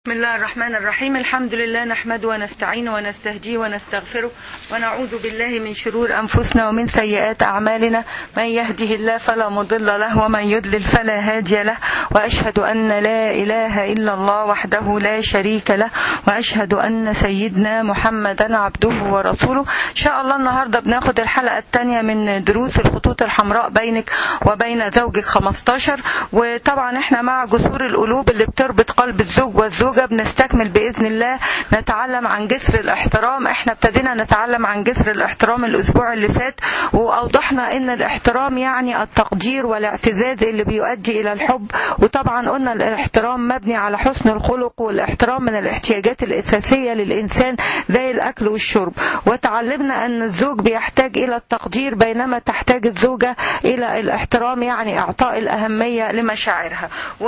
بسم الله الرحمن الرحيم الحمد لله نحمده ونستعينه ونستهديه ونستغفره ونعوذ بالله من شرور أنفسنا ومن سيئات أعمالنا من يهده الله فلا مضل له ومن يضلل فلا هادي له وأشهد أن لا إله إلا الله وحده لا شريك له وأشهد أن سيدنا محمدا عبده ورسوله إن شاء الله النهاردة بناخد الحلقة الثانية من دروس الخطوط الحمراء بينك وبين زوجك 15 وطبعا احنا مع جسور القلوب اللي بتربط قلب الزوج والزوجة الزوجة بنستكمل بإذن الله نتعلم عن جسر الاحترام احنا ابتدينا نتعلم عن جسر الاحترام الأسبوع اللي فات وأوضحنا أن الاحترام يعني التقدير والاعتزاز اللي بيؤدي إلى الحب وطبعا قلنا الاحترام مبني على حسن الخلق والاحترام من الاحتياجات الأساسية للإنسان زي الأكل والشرب وتعلمنا أن الزوج بيحتاج إلى التقدير بينما تحتاج الزوجة إلى الاحترام يعني إعطاء الأهمية لمشاعرها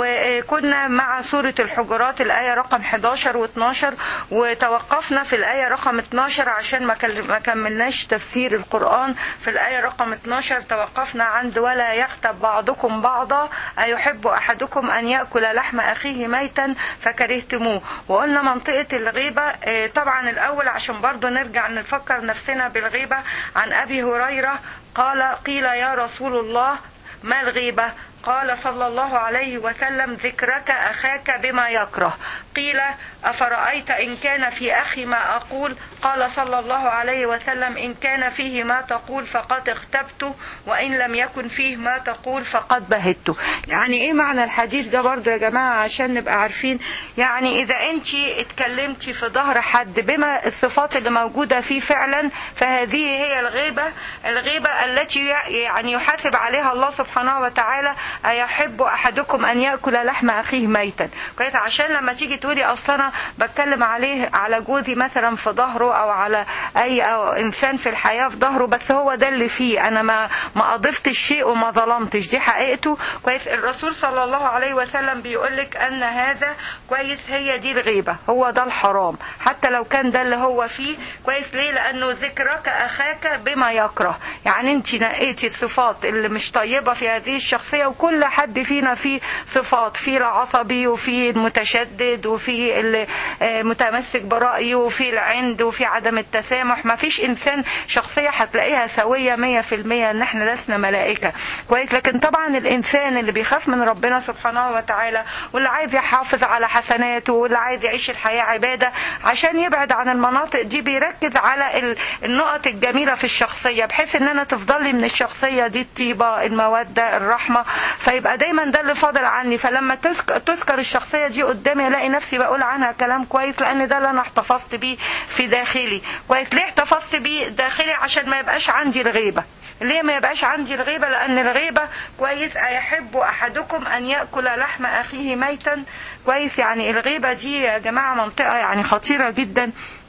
وكنا مع سورة الحجرات الآية رقم 11 و12 وتوقفنا في الآية رقم 12 عشان ما كملناش تفسير القرآن في الآية رقم 12 توقفنا عند ولا يغتب بعضكم بعضا أيحب أحدكم أن يأكل لحم أخيه ميتا فكرهتموه وقلنا منطقة الغيبة طبعا الأول عشان برضو نرجع نفكر نفسنا بالغيبة عن أبي هريرة قال قيل يا رسول الله ما الغيبة قال صلى الله عليه وسلم ذكرك أخاك بما يكره قيل أفرأيت إن كان في أخي ما أقول قال صلى الله عليه وسلم إن كان فيه ما تقول فقد اختبته وإن لم يكن فيه ما تقول فقد بهته يعني إيه معنى الحديث ده برضو يا جماعة عشان نبقى عارفين يعني إذا أنت اتكلمتي في ظهر حد بما الصفات اللي موجودة فيه فعلا فهذه هي الغيبة الغيبة التي يعني يحاسب عليها الله سبحانه وتعالى أيحب أحدكم أن يأكل لحم أخيه ميتا كويس عشان لما تيجي تقولي أصل أنا بتكلم عليه على جوزي مثلا في ظهره أو على أي أو إنسان في الحياة في ظهره بس هو ده اللي فيه أنا ما ما أضفتش شيء وما ظلمتش دي حقيقته كويس الرسول صلى الله عليه وسلم بيقول لك أن هذا كويس هي دي الغيبة هو ده الحرام حتى لو كان ده اللي هو فيه كويس ليه لأنه ذكرك أخاك بما يكره يعني أنت نقيتي الصفات اللي مش طيبة في هذه الشخصية وكل كل حد فينا فيه صفات في العصبي وفي المتشدد وفي المتمسك برأيه وفي العند وفي عدم التسامح ما فيش إنسان شخصية هتلاقيها سوية مية في المية إن احنا لسنا ملائكة كويس لكن طبعا الإنسان اللي بيخاف من ربنا سبحانه وتعالى واللي عايز يحافظ على حسناته واللي عايز يعيش الحياة عبادة عشان يبعد عن المناطق دي بيركز على النقط الجميلة في الشخصية بحيث إن أنا تفضلي من الشخصية دي الطيبة المودة الرحمة فيبقى دايما ده اللي فاضل عني فلما تذكر الشخصية دي قدامي الاقي نفسي بقول عنها كلام كويس لان ده اللي انا احتفظت بيه في داخلي كويس ليه احتفظت بيه داخلي عشان ما يبقاش عندي الغيبة ليه ما يبقاش عندي الغيبة لأن الغيبة كويس أيحب أحدكم أن يأكل لحم أخيه ميتا كويس يعني الغيبة دي يا جماعة منطقة يعني خطيرة جدا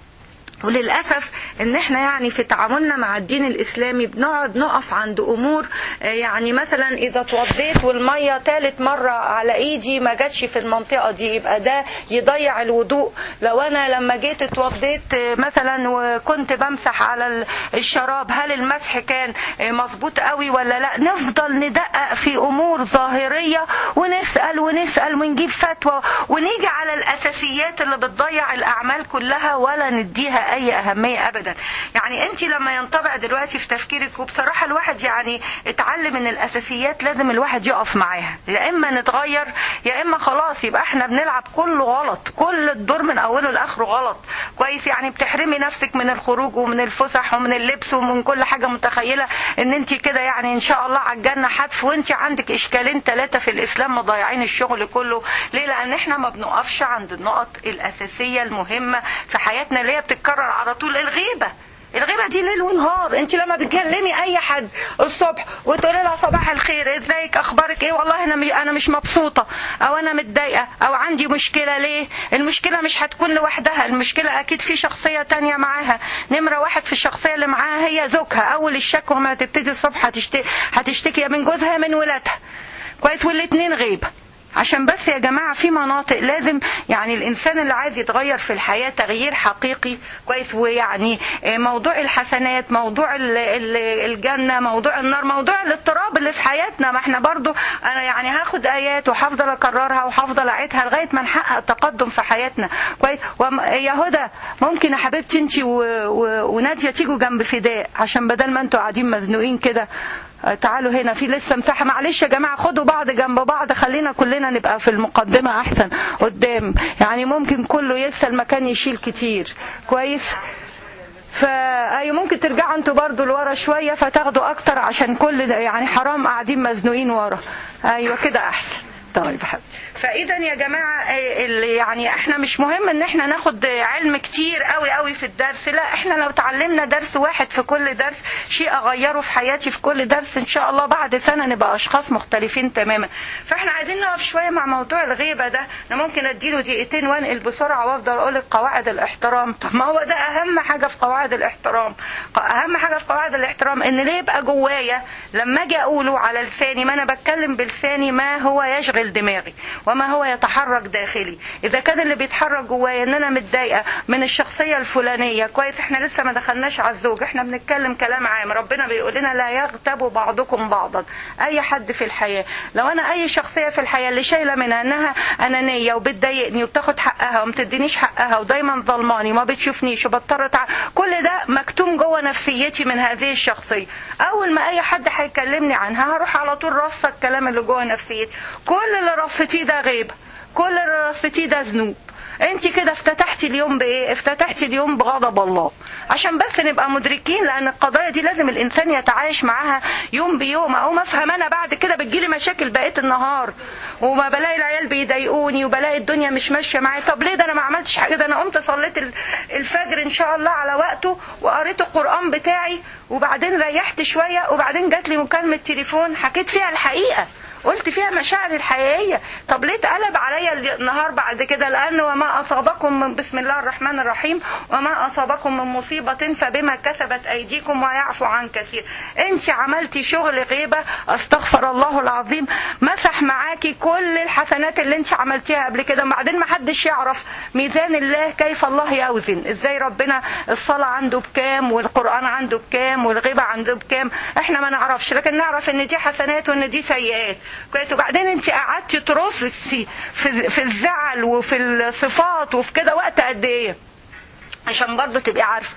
وللأسف ان احنا يعني في تعاملنا مع الدين الاسلامي بنقعد نقف عند امور يعني مثلا اذا اتوضيت والمية ثالث مرة على ايدي ما جاتش في المنطقة دي يبقى ده يضيع الوضوء لو انا لما جيت اتوضيت مثلا وكنت بمسح على الشراب هل المسح كان مظبوط قوي ولا لا نفضل ندقق في امور ظاهرية ونسأل ونسأل ونجيب فتوى ونيجي على الاساسيات اللي بتضيع الاعمال كلها ولا نديها اي اهميه ابدا يعني انت لما ينطبع دلوقتي في تفكيرك وبصراحه الواحد يعني اتعلم ان الاساسيات لازم الواحد يقف معاها يا اما نتغير يا اما خلاص يبقى احنا بنلعب كله غلط كل الدور من اوله لاخره غلط كويس يعني بتحرمي نفسك من الخروج ومن الفسح ومن اللبس ومن كل حاجه متخيله ان انت كده يعني ان شاء الله على الجنه حتف وانت عندك اشكالين ثلاثه في الاسلام مضيعين الشغل كله ليه لان احنا ما بنقفش عند النقط الاساسيه المهمه في حياتنا اللي هي بتتكرر على طول الغيبة الغيبة دي ليل ونهار انت لما بتكلمي اي حد الصبح وتقولي لها صباح الخير ازيك اخبارك ايه والله انا انا مش مبسوطة او انا متضايقة او عندي مشكلة ليه المشكلة مش هتكون لوحدها المشكلة اكيد في شخصية تانية معاها نمرة واحد في الشخصية اللي معاها هي زوجها اول الشكوى ما تبتدي الصبح هتشتكي هتشتكي من جوزها من ولادها كويس والاتنين غيبة عشان بس يا جماعة في مناطق لازم يعني الإنسان اللي عايز يتغير في الحياة تغيير حقيقي كويس ويعني موضوع الحسنات موضوع ال- ال- الجنة موضوع النار موضوع الاضطراب اللي في حياتنا ما احنا برضو أنا يعني هاخد آيات وهفضل أكررها وهفضل أعيدها لغاية ما نحقق تقدم في حياتنا كويس وم- يا هدى ممكن يا حبيبتي انت و... و... ونادية تيجوا جنب فداء عشان بدل ما انتوا قاعدين مزنوقين كده آه، تعالوا هنا في لسه مساحة معلش يا جماعة خدوا بعض جنب بعض خلينا كلنا نبقى في المقدمة أحسن قدام يعني ممكن كله ينسى المكان يشيل كتير كويس فأي ممكن ترجعوا انتوا برضو لورا شوية فتاخدوا أكتر عشان كل ده يعني حرام قاعدين مزنوقين ورا أيوة كده أحسن طيب يا حبيبي فاذا يا جماعه آه، اللي يعني احنا مش مهم ان احنا ناخد علم كتير قوي قوي في الدرس لا احنا لو اتعلمنا درس واحد في كل درس شيء اغيره في حياتي في كل درس ان شاء الله بعد سنه نبقى اشخاص مختلفين تماما فاحنا عايزين نقف شويه مع موضوع الغيبه ده انا ممكن اديله دقيقتين وانقل بسرعه وافضل اقول لك قواعد الاحترام طب ما هو ده اهم حاجه في قواعد الاحترام اهم حاجه في قواعد الاحترام ان ليه يبقى جوايا لما اجي اقوله على لساني ما انا بتكلم بلساني ما هو يشغل دماغي وما هو يتحرك داخلي اذا كان اللي بيتحرك جوايا ان انا متضايقه من الشخصيه الفلانيه كويس احنا لسه ما دخلناش على الزوج احنا بنتكلم كلام عام ربنا بيقول لنا لا يغتب بعضكم بعضا اي حد في الحياه لو انا اي شخصيه في الحياه اللي شايله منها انها انانيه وبتضايقني وبتاخد حقها وما بتدينيش حقها ودايما ظلماني وما بتشوفنيش وبضطر تع... كل ده مكتوم جوه نفسيتي من هذه الشخصيه اول ما اي حد هيكلمني عنها هروح على طول رصه الكلام اللي جوه نفسيتي كل اللي رصتيه ده غيبه كل اللي رصتيه ده ذنوب انت كده افتتحتي اليوم بايه افتتحتي اليوم بغضب الله عشان بس نبقى مدركين لان القضايا دي لازم الانسان يتعايش معاها يوم بيوم اقوم افهم انا بعد كده بتجيلي مشاكل بقيه النهار وما بلاقي العيال بيضايقوني وبلاقي الدنيا مش ماشيه معايا طب ليه ده انا ما عملتش حاجه ده انا قمت صليت ال- الفجر ان شاء الله على وقته وقريت القران بتاعي وبعدين ريحت شويه وبعدين جات لي مكالمه تليفون حكيت فيها الحقيقه قلت فيها مشاعري الحقيقية طب ليه اتقلب عليا النهار بعد كده لأن وما أصابكم من بسم الله الرحمن الرحيم وما أصابكم من مصيبة فبما كسبت أيديكم ويعفو عن كثير انت عملتي شغل غيبة استغفر الله العظيم مسح معاكي كل الحسنات اللي انت عملتيها قبل كده وبعدين ما حدش يعرف ميزان الله كيف الله يوزن ازاي ربنا الصلاة عنده بكام والقرآن عنده بكام والغيبة عنده بكام احنا ما نعرفش لكن نعرف ان دي حسنات وان دي سيئات كويس وبعدين انت قعدتي ترصي في في الزعل وفي الصفات وفي كده وقت قد ايه عشان برضه تبقي عارفه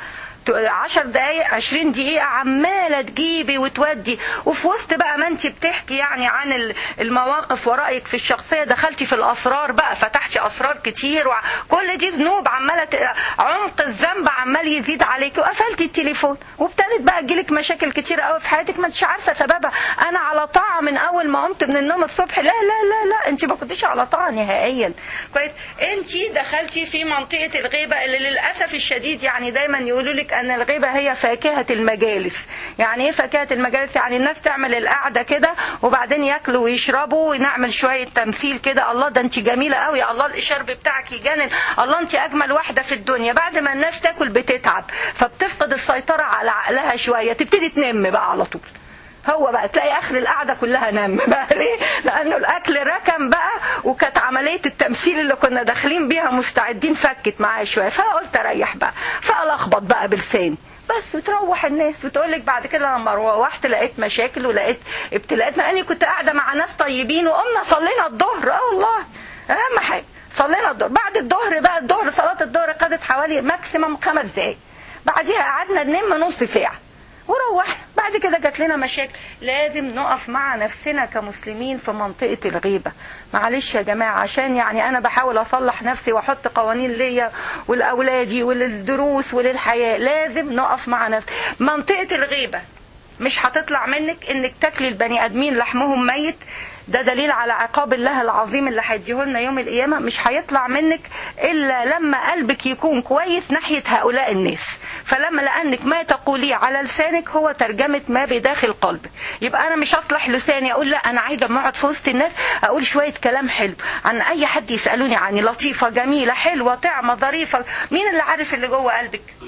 عشر دقايق عشرين دقيقة عمالة تجيبي وتودي وفي وسط بقى ما انت بتحكي يعني عن المواقف ورأيك في الشخصية دخلتي في الأسرار بقى فتحتي أسرار كتير وكل دي ذنوب عمالة ت- عمق الذنب عمال يزيد عليك وقفلتي التليفون وابتدت بقى تجيلك مشاكل كتير قوي في حياتك ما انتش عارفة سببها أنا على طاعة من أول ما قمت من النوم الصبح لا لا لا لا انت ما كنتيش على طاعة نهائيا كويس انت دخلتي في منطقة الغيبة اللي للأسف الشديد يعني دايما يقولوا لك ان الغيبة هي فاكهة المجالس يعني ايه فاكهة المجالس يعني الناس تعمل القعدة كده وبعدين ياكلوا ويشربوا ونعمل شوية تمثيل كده الله ده انت جميلة قوي الله الاشارب بتاعك يجنن الله انت اجمل واحدة في الدنيا بعد ما الناس تاكل بتتعب فبتفقد السيطرة على عقلها شوية تبتدي تنم بقى على طول هو بقى تلاقي اخر القعده كلها نام بقى ليه؟ لانه الاكل ركن بقى وكانت عمليه التمثيل اللي كنا داخلين بيها مستعدين فكت معايا شويه فقلت اريح بقى فالخبط بقى بلساني بس وتروح الناس وتقول لك بعد كده لما روحت لقيت مشاكل ولقيت ابتلاءات مع اني كنت قاعده مع ناس طيبين وقمنا صلينا الظهر اه والله اهم حاجه صلينا الظهر بعد الظهر بقى الظهر صلاه الظهر خدت حوالي ماكسيمم خمس دقايق بعديها قعدنا ننام نص ساعه وروحنا بعد كده جات لنا مشاكل لازم نقف مع نفسنا كمسلمين في منطقة الغيبة معلش يا جماعة عشان يعني أنا بحاول أصلح نفسي وأحط قوانين ليا ولأولادي وللدروس وللحياة لازم نقف مع نفسي منطقة الغيبة مش هتطلع منك انك تاكلي البني ادمين لحمهم ميت ده دليل على عقاب الله العظيم اللي هيديه لنا يوم القيامه مش هيطلع منك الا لما قلبك يكون كويس ناحيه هؤلاء الناس فلما لانك ما تقوليه على لسانك هو ترجمه ما بداخل قلبك يبقى انا مش اصلح لساني اقول لا انا عايزه اما اقعد في وسط الناس اقول شويه كلام حلو عن اي حد يسالوني عني لطيفه جميله حلوه طعمه ظريفه مين اللي عارف اللي جوه قلبك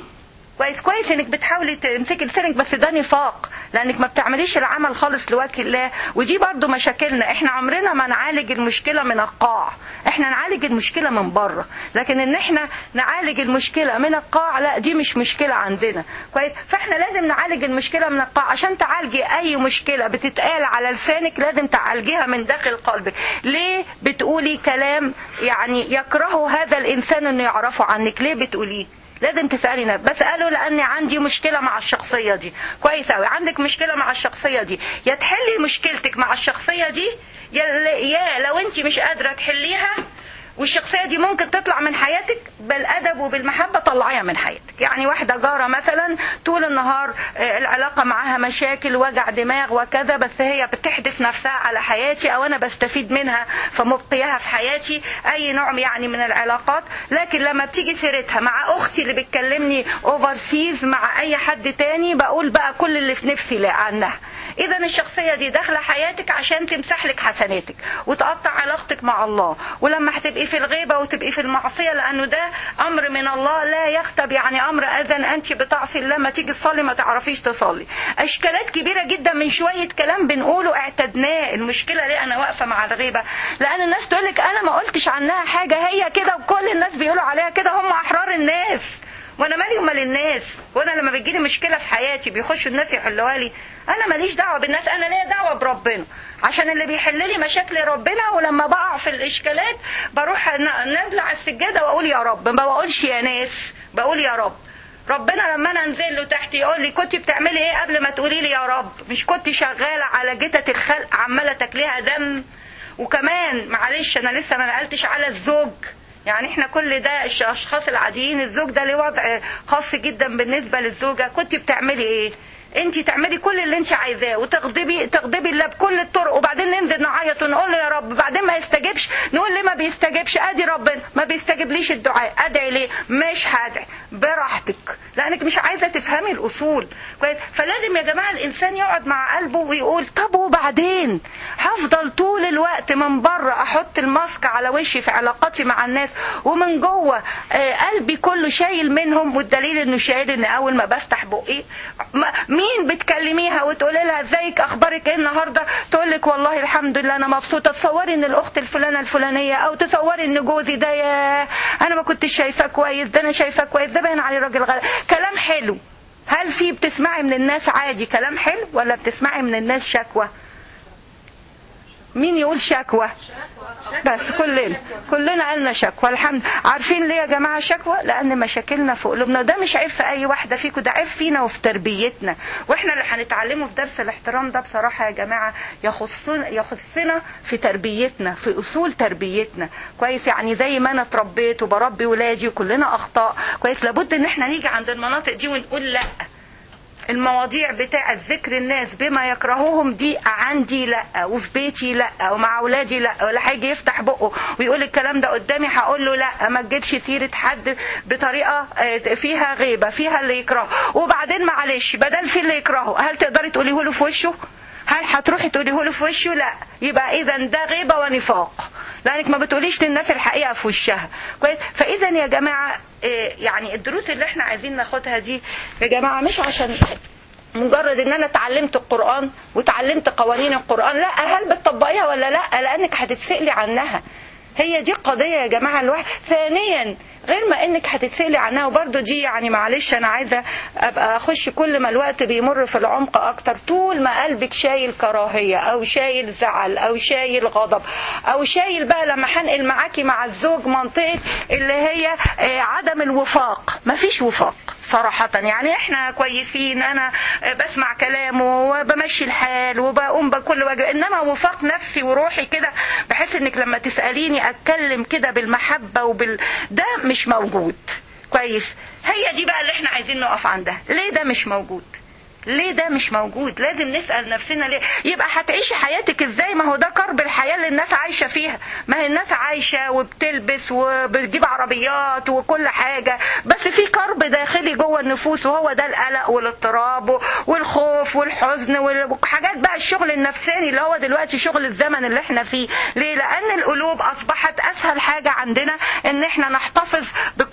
كويس كويس انك بتحاولي تمسكي لسانك بس ده نفاق لانك ما بتعمليش العمل خالص لوجه الله ودي برضو مشاكلنا احنا عمرنا ما نعالج المشكله من القاع احنا نعالج المشكله من بره لكن ان احنا نعالج المشكله من القاع لا دي مش مشكله عندنا كويس فاحنا لازم نعالج المشكله من القاع عشان تعالجي اي مشكله بتتقال على لسانك لازم تعالجيها من داخل قلبك ليه بتقولي كلام يعني يكرهه هذا الانسان انه يعرفه عنك ليه بتقوليه لازم تسالي نفسك بساله لاني عندي مشكله مع الشخصيه دي كويس قوي عندك مشكله مع الشخصيه دي يا تحلي مشكلتك مع الشخصيه دي يا, يا لو انت مش قادره تحليها والشخصيه دي ممكن تطلع من حياتك بالادب وبالمحبه طلعيها من حياتك يعني واحده جاره مثلا طول النهار العلاقه معاها مشاكل وجع دماغ وكذا بس هي بتحدث نفسها على حياتي او انا بستفيد منها فمبقياها في حياتي اي نوع يعني من العلاقات لكن لما بتيجي سيرتها مع اختي اللي بتكلمني اوفرسيز مع اي حد تاني بقول بقى كل اللي في نفسي عنها اذا الشخصيه دي داخله حياتك عشان تمسح لك حسناتك وتقطع علاقتك مع الله ولما هتبقي في الغيبه وتبقي في المعصيه لانه ده امر من الله لا يخطب يعني امر اذن انت بتعصي الله ما تيجي تصلي ما تعرفيش تصلي اشكالات كبيره جدا من شويه كلام بنقوله اعتدناه المشكله ليه انا واقفه مع الغيبه لان الناس تقول لك انا ما قلتش عنها حاجه هي كده وكل الناس بيقولوا عليها كده هم احرار الناس وانا مالي ومال الناس وانا لما بتجيلي مشكله في حياتي بيخشوا الناس يحلوها لي انا ماليش دعوه بالناس انا ليا دعوه بربنا عشان اللي بيحل لي مشاكل ربنا ولما بقع في الاشكالات بروح نازل على السجاده واقول يا رب ما بقولش يا ناس بقول يا رب ربنا لما انا انزل له تحت يقول لي كنت بتعملي ايه قبل ما تقولي لي يا رب مش كنت شغاله على جتة الخلق عماله تاكليها دم وكمان معلش انا لسه ما نقلتش على الزوج يعني احنا كل ده الاشخاص العاديين الزوج ده ليه وضع خاص جدا بالنسبه للزوجه كنت بتعملي ايه انت تعملي كل اللي انت عايزاه وتغضبي تغضبي الله بكل الطرق وبعدين ننزل نعيط ونقول له يا رب بعدين ما يستجبش نقول ليه ما بيستجبش ادي ربنا ما بيستجبليش الدعاء ادعي ليه مش هدعي براحتك لانك مش عايزه تفهمي الاصول كويس فلازم يا جماعه الانسان يقعد مع قلبه ويقول طب وبعدين هفضل طول الوقت من بره احط الماسك على وشي في علاقاتي مع الناس ومن جوه قلبي كله شايل منهم والدليل انه شايل ان اول ما بفتح بقي مين بتكلميها وتقولي لها ازيك اخبارك ايه النهارده تقول لك والله الحمد لله انا مبسوطه تصوري ان الاخت الفلانه الفلانيه او تصوري ان جوزي ده يا انا ما كنتش شايفاه كويس ده انا شايفاه كويس ده باين عليه راجل غلط كلام حلو هل في بتسمعي من الناس عادي كلام حلو ولا بتسمعي من الناس شكوى مين يقول شكوى بس كلنا كلنا قلنا شكوى الحمد عارفين ليه يا جماعه شكوى لان مشاكلنا في قلوبنا ده مش عيب في اي واحده فيكم ده عيب فينا وفي تربيتنا واحنا اللي هنتعلمه في درس الاحترام ده بصراحه يا جماعه يخصنا يخصنا في تربيتنا في اصول تربيتنا كويس يعني زي ما انا اتربيت وبربي ولادي وكلنا اخطاء كويس لابد ان احنا نيجي عند المناطق دي ونقول لا المواضيع بتاعة ذكر الناس بما يكرهوهم دي عندي لا وفي بيتي لا ومع اولادي لا ولا هيجي يفتح بقه ويقول الكلام ده قدامي هقول له لا ما تجيبش سيره حد بطريقه فيها غيبه فيها اللي يكرهه وبعدين معلش بدل في اللي يكرهه هل تقدري تقوليه له في وشه هل هتروحي تقوليه له في وشه لا يبقى اذا ده غيبه ونفاق لانك ما بتقوليش للناس الحقيقه في وشها كويس فاذا يا جماعه يعني الدروس اللي احنا عايزين ناخدها دي يا جماعه مش عشان مجرد ان انا اتعلمت القران وتعلمت قوانين القران لا هل بتطبقيها ولا لا لانك هتتسالي عنها هي دي القضيه يا جماعه الواحد ثانيا غير ما انك هتتسالي عنها وبرده دي يعني معلش انا عايزه ابقى اخش كل ما الوقت بيمر في العمق اكتر طول ما قلبك شايل كراهيه او شايل زعل او شايل غضب او شايل بقى لما هنقل معاكي مع الزوج منطقه اللي هي عدم الوفاق مفيش وفاق صراحة يعني احنا كويسين انا بسمع كلامه وبمشي الحال وبقوم بكل واجب انما وفاق نفسي وروحي كده بحيث انك لما تسأليني اتكلم كده بالمحبة وبال ده مش موجود كويس هي دي بقى اللي احنا عايزين نقف عندها ليه ده مش موجود ليه ده مش موجود لازم نسأل نفسنا ليه يبقى هتعيشي حياتك ازاي ما هو ده كرب الحياة اللي الناس عايشة فيها ما هي الناس عايشة وبتلبس وبتجيب عربيات وكل حاجة بس في كرب داخلي جوه النفوس وهو ده القلق والاضطراب والخوف والحزن وحاجات بقى الشغل النفساني اللي هو دلوقتي شغل الزمن اللي احنا فيه ليه لان القلوب اصبحت اسهل حاجة عندنا ان احنا نحتفظ بكل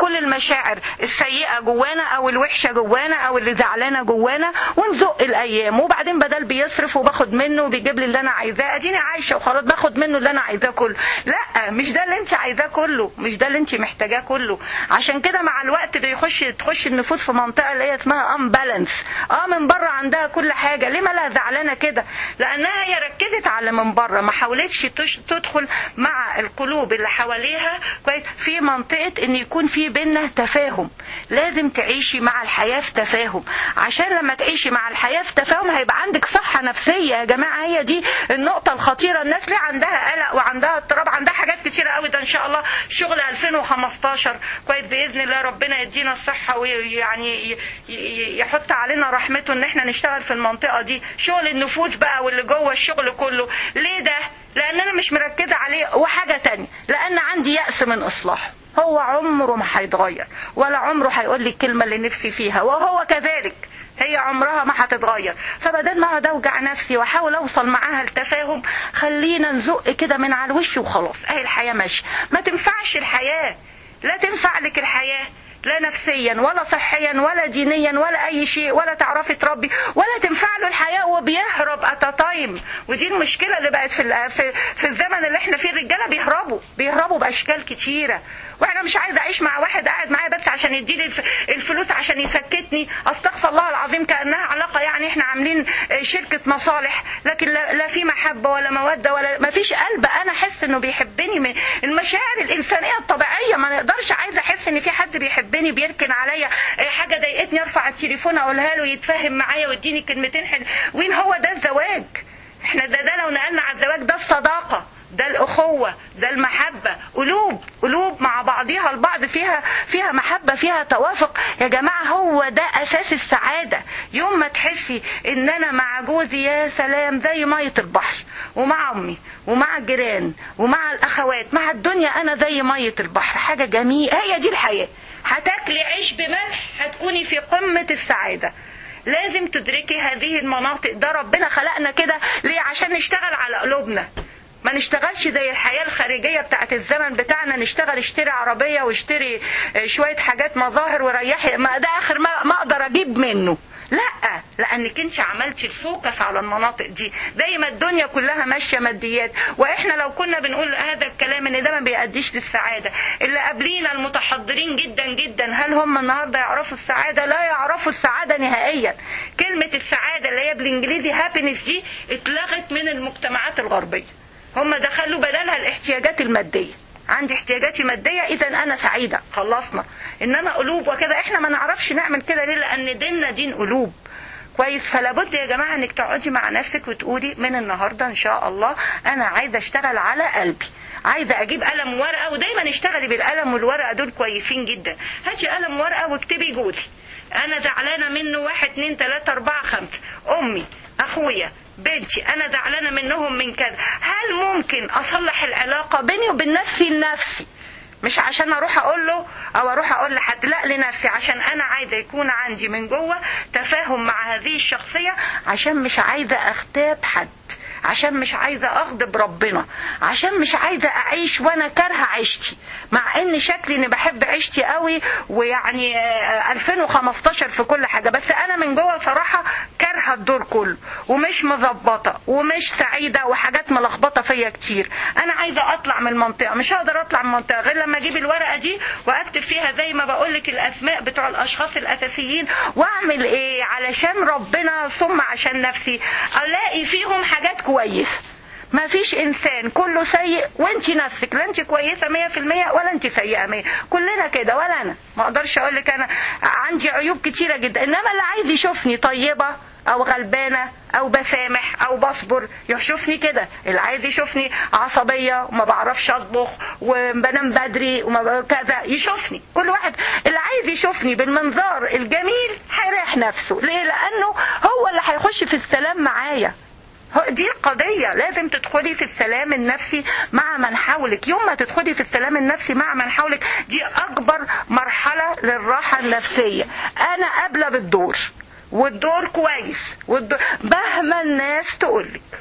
كل المشاعر السيئه جوانا او الوحشه جوانا او اللي زعلانه جوانا ونزق الايام وبعدين بدل بيصرف وباخد منه وبيجيب لي اللي انا عايزاه اديني عايشه وخلاص باخد منه اللي انا عايزاه كله لا مش ده اللي انت عايزاه كله مش ده اللي انت محتاجاه كله عشان كده مع الوقت بيخش تخش النفوس في منطقه اللي هي اسمها ان بالانس اه من بره عندها كل حاجه ليه مالها زعلانه كده لانها هي ركزت على من بره ما حاولتش تش- تدخل مع القلوب اللي حواليها كويس في منطقه ان يكون في بينا تفاهم لازم تعيشي مع الحياه في تفاهم عشان لما تعيشي مع الحياه في تفاهم هيبقى عندك صحه نفسيه يا جماعه هي دي النقطه الخطيره الناس ليه عندها قلق وعندها اضطراب عندها حاجات كتيره قوي ده ان شاء الله شغل 2015 كويس باذن الله ربنا يدينا الصحه ويعني ي- ي- يحط علينا رحمته ان احنا نشتغل في المنطقه دي شغل النفوس بقى واللي جوه الشغل كله ليه ده لان انا مش مركزه عليه وحاجه تانية لان عندي يأس من اصلاحه هو عمره ما هيتغير ولا عمره هيقول لي الكلمه اللي نفسي فيها وهو كذلك هي عمرها ما هتتغير فبدل ما اقعد اوجع نفسي واحاول اوصل معاها لتفاهم خلينا نزق كده من على الوش وخلاص اهي الحياه ماشيه ما تنفعش الحياه لا تنفع لك الحياه لا نفسيا ولا صحيا ولا دينيا ولا اي شيء ولا تعرفي تربي ولا تنفع له الحياه وبيهرب ات تايم ودي المشكله اللي بقت في ال- في, في الزمن اللي احنا فيه الرجاله بيهربوا بيهربوا باشكال كتيره وانا مش عايزه اعيش مع واحد قاعد معايا بس عشان يديني الف- الفلوس عشان يسكتني استغفر الله العظيم كانها علاقه يعني احنا عاملين آه، شركه مصالح لكن لا, لا في محبه ولا موده ولا ما فيش قلب انا احس انه بيحبني من المشاعر الانسانيه الطبيعيه ما نقدرش عايزه احس ان في حد بيحبني بيركن عليا آه، حاجه ضايقتني ارفع التليفون اقولها له يتفاهم معايا ويديني كلمتين حلو وين هو ده الزواج احنا ده ده لو نقلنا على الزواج ده الصداقه ده الأخوة ده المحبة قلوب قلوب مع بعضها البعض فيها فيها محبة فيها توافق يا جماعة هو ده أساس السعادة يوم ما تحسي إن أنا مع جوزي يا سلام زي مية البحر ومع أمي ومع الجيران ومع الأخوات مع الدنيا أنا زي مية البحر حاجة جميلة هي دي الحياة هتاكلي عيش بملح هتكوني في قمة السعادة لازم تدركي هذه المناطق ده ربنا خلقنا كده ليه عشان نشتغل على قلوبنا ما نشتغلش زي الحياة الخارجية بتاعت الزمن بتاعنا نشتغل اشتري عربية واشتري اه، شوية حاجات مظاهر وريحي ما ده آخر ما, ما أقدر أجيب منه لا لانك انت عملتي الفوكس على المناطق دي زي ما الدنيا كلها ماشيه ماديات واحنا لو كنا بنقول هذا الكلام ان ده ما بيأديش للسعاده اللي قبلينا المتحضرين جدا جدا هل هم النهارده يعرفوا السعاده لا يعرفوا السعاده نهائيا كلمه السعاده اللي هي بالانجليزي هابينس دي اتلغت من المجتمعات الغربيه هم دخلوا بدلها الاحتياجات الماديه عندي احتياجاتي ماديه اذا انا سعيده خلصنا انما قلوب وكذا احنا ما نعرفش نعمل كده ليه لان ديننا دين قلوب كويس فلا بد يا جماعه انك تقعدي مع نفسك وتقولي من النهارده ان شاء الله انا عايزه اشتغل على قلبي عايزه اجيب قلم وورقه ودايما اشتغلي بالقلم والورقه دول كويسين جدا هاتي قلم ورقه واكتبي جوزي انا زعلانه منه واحد اتنين تلاته اربعه خمسه امي اخويا بنتي انا زعلانه منهم من كذا هل ممكن اصلح العلاقه بيني وبين نفسي لنفسي مش عشان اروح اقول له او اروح اقول لحد لا لنفسي عشان انا عايزه يكون عندي من جوه تفاهم مع هذه الشخصيه عشان مش عايزه اغتاب حد عشان مش عايزه اغضب ربنا عشان مش عايزه اعيش وانا كارهه عيشتي مع ان شكلي اني بحب عيشتي قوي ويعني آه، 2015 في كل حاجه بس انا من جوه صراحه كارهه الدور كله ومش مظبطه ومش سعيده وحاجات ملخبطه فيا كتير انا عايزه اطلع من المنطقه مش هقدر اطلع من المنطقه غير لما اجيب الورقه دي واكتب فيها زي ما بقول لك الاسماء بتوع الاشخاص الاساسيين واعمل ايه علشان ربنا ثم عشان نفسي الاقي فيهم حاجات كويسه ما فيش انسان كله سيء وانت نفسك لا انت كويسه 100% ولا انت سيئه 100 كلنا كده ولا انا ما اقدرش اقول لك انا عندي عيوب كتيره جدا انما اللي عايز يشوفني طيبه او غلبانه او بسامح او بصبر يشوفني كده اللي عايز يشوفني عصبيه وما بعرفش اطبخ وبنام بدري وما ب- كذا يشوفني كل واحد اللي عايز يشوفني بالمنظار الجميل هيريح نفسه ليه لانه هو اللي هيخش في السلام معايا هو- دي قضية لازم تدخلي في السلام النفسي مع من حولك يوم ما تدخلي في السلام النفسي مع من حولك دي أكبر مرحلة للراحة النفسية أنا قابلة بالدور والدور كويس والدور مهما الناس تقولك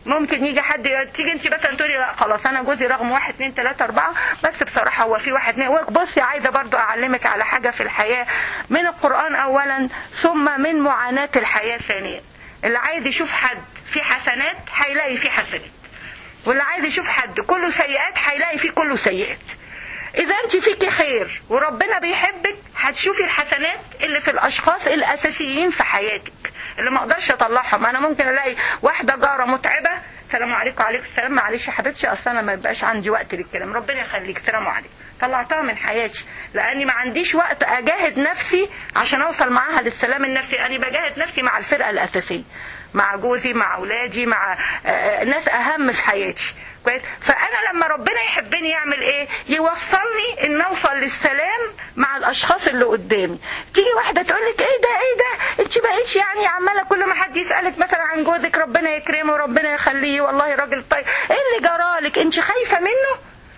ممكن يجي حد تيجي انت مثلا تقولي لا خلاص انا جوزي رقم واحد اتنين تلاته اربعه بس بصراحه هو في واحد اتنين بصي عايزه برضو اعلمك على حاجه في الحياه من القران اولا ثم من معاناه الحياه ثانيا اللي عايز يشوف حد في حسنات هيلاقي فيه حسنات واللي عايز يشوف حد كله سيئات هيلاقي فيه كله سيئات اذا انت فيكي خير وربنا بيحبك هتشوفي الحسنات اللي في الاشخاص الاساسيين في حياتك اللي ما اقدرش اطلعهم انا ممكن الاقي واحده جاره متعبه السلام عليكم وعليكم السلام معلش يا حبيبتي اصل انا ما بيبقاش عندي وقت للكلام ربنا يخليك السلام عليكم طلعتها من حياتي لاني ما عنديش وقت اجاهد نفسي عشان اوصل معاها للسلام النفسي انا بجاهد نفسي مع الفرقه الاساسيه مع جوزي مع اولادي مع آه، ناس اهم في حياتي كويس فانا لما ربنا يحبني يعمل ايه يوصلني ان اوصل للسلام مع الاشخاص اللي قدامي تيجي واحده تقول لك ايه ده ايه ده انت بقيتش يعني عماله كل ما حد يسالك مثلا عن جوزك ربنا يكرمه وربنا يخليه والله راجل طيب ايه اللي جرالك انت خايفه منه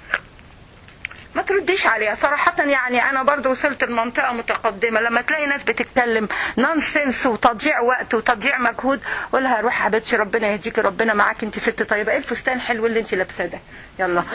ما ترديش عليها صراحة يعني أنا برضو وصلت لمنطقة متقدمة لما تلاقي ناس بتتكلم نونسنس وتضييع وقت وتضييع مجهود قولها روح حبيبتي ربنا يهديكي ربنا معاك انت ست طيبة ايه الفستان حلو اللي انت لابساه ده يلا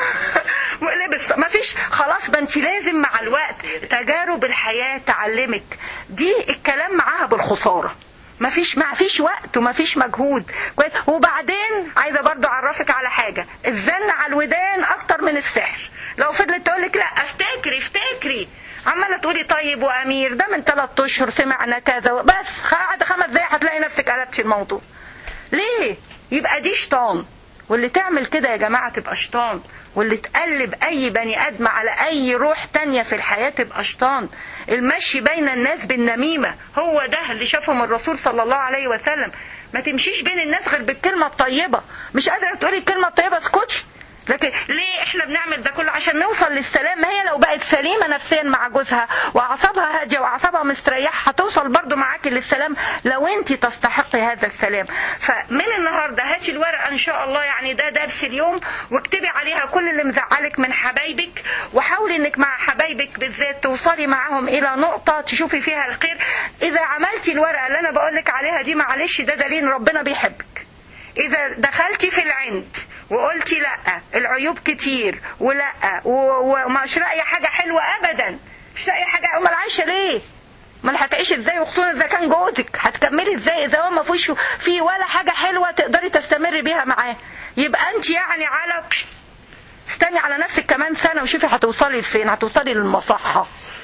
لبس ما فيش خلاص ما انت لازم مع الوقت تجارب الحياة تعلمك دي الكلام معاها بالخسارة ما فيش ما فيش وقت وما فيش مجهود كويس وبعدين عايزه برضو اعرفك على حاجه الزن على الودان اكتر من السحر لو فضلت تقول لك لا افتكري افتكري عماله تقولي طيب وامير ده من ثلاث اشهر سمعنا كذا بس قعد خمس دقايق هتلاقي نفسك قلبتي الموضوع ليه يبقى دي شيطان واللي تعمل كده يا جماعه تبقى شيطان واللي تقلب اي بني ادم على اي روح تانية في الحياة تبقى شيطان المشي بين الناس بالنميمة هو ده اللي شافه من الرسول صلى الله عليه وسلم ما تمشيش بين الناس غير بالكلمة الطيبة مش قادرة تقولي الكلمة الطيبة اسكتي لكن ليه احنا بنعمل ده كله عشان نوصل للسلام ما هي لو بقت سليمه نفسيا مع جوزها واعصابها هاديه واعصابها مستريحه هتوصل برضو معاكي للسلام لو انت تستحقي هذا السلام فمن النهارده هاتي الورقه ان شاء الله يعني ده درس اليوم واكتبي عليها كل اللي مزعلك من حبايبك وحاولي انك مع حبايبك بالذات توصلي معاهم الى نقطه تشوفي فيها الخير اذا عملتي الورقه اللي انا بقولك عليها دي معلش ده دليل ربنا بيحبك اذا دخلتي في العند وقلتي لا العيوب كتير ولا ومش لاقيه حاجه حلوه ابدا مش لاقيه حاجه امال عايشه ليه امال هتعيشي ازاي وخصوصا اذا كان جوزك هتكملي ازاي اذا هو ما فيش في ولا حاجه حلوه تقدري تستمري بيها معاه يبقى انت يعني على استني على نفسك كمان سنه وشوفي هتوصلي لفين هتوصلي للمصحه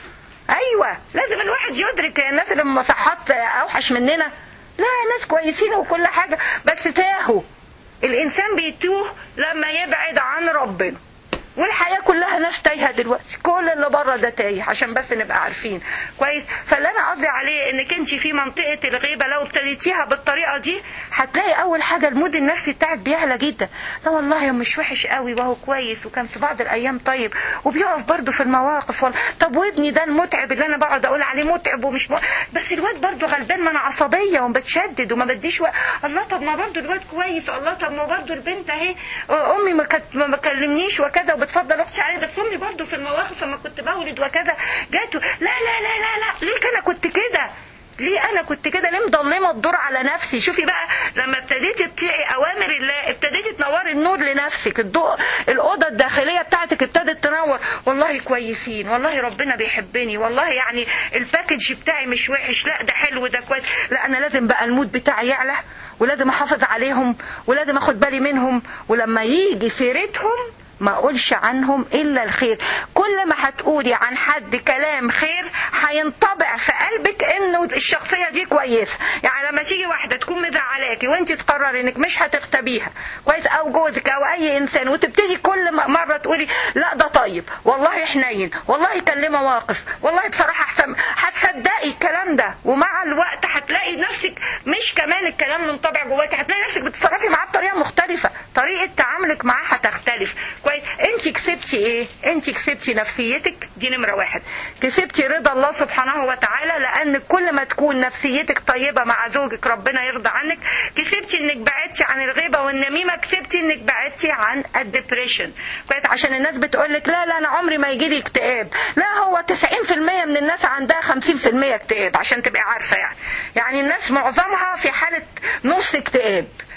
ايوه لازم الواحد يدرك الناس اللي المصحات اوحش مننا لا ناس كويسين وكل حاجة بس تاهوا الإنسان بيتوه لما يبعد عن ربنا والحياة كلها ناس تايهة دلوقتي كل اللي بره ده تايه عشان بس نبقى عارفين كويس فاللي انا قصدي عليه انك انت في منطقة الغيبة لو ابتديتيها بالطريقة دي هتلاقي اول حاجة المود النفسي بتاعك بيعلى جدا لا والله مش وحش قوي وهو كويس وكان في بعض الايام طيب وبيقف برضه في المواقف ولا طب وابني ده المتعب اللي انا بقعد اقول عليه متعب ومش م... بس الواد برضه غلبان ما انا عصبية وبتشدد وما بديش و... الله طب ما برضه الواد كويس الله طب ما برضه البنت اهي امي ما كانت ما كلمنيش وكذا وبتفضل اختي عليه بس امي برضه في المواقف لما كنت بولد وكذا جاته لا لا لا لا لا ليه انا كنت كده ليه انا كنت كده ليه مضلمه الدور على نفسي شوفي بقى لما ابتديتي تطيعي اوامر الله ابتديتي تنوري النور لنفسك الضوء الاوضه الداخليه بتاعتك ابتدت تنور والله كويسين والله ربنا بيحبني والله يعني الباكج بتاعي مش وحش لا ده حلو ده كويس لا انا لازم بقى المود بتاعي يعلى ولازم احافظ عليهم ولازم اخد بالي منهم ولما يجي سيرتهم ما اقولش عنهم الا الخير كل ما هتقولي عن حد كلام خير هينطبع في قلبك انه الشخصيه دي كويسه يعني لما تيجي واحده تكون مزعلاكي وانت تقرري انك مش هتختبيها كويس او جوزك او اي انسان وتبتدي كل مره تقولي لا ده طيب والله حنين والله كان ليه مواقف والله بصراحه احسن هتصدقي الكلام ده ومع الوقت هتلاقي نفسك مش كمان الكلام منطبع جواكي هتلاقي نفسك بتتصرفي معاه بطريقه مختلفه طريقه تعاملك معاه هتختلف كويس انت كسبتي ايه انت كسبتي نفسيتك دي نمره واحد كسبتي رضا الله سبحانه وتعالى لان كل ما تكون نفسيتك طيبه مع زوجك ربنا يرضى عنك كسبتي انك بعدتي عن الغيبه والنميمه كسبتي انك بعدتي عن الدبريشن كويس عشان الناس بتقول لك لا لا انا عمري ما يجي لي اكتئاب لا هو 90% من الناس عندها 50% اكتئاب عشان تبقي عارفه يعني يعني الناس معظمها في حاله نص اكتئاب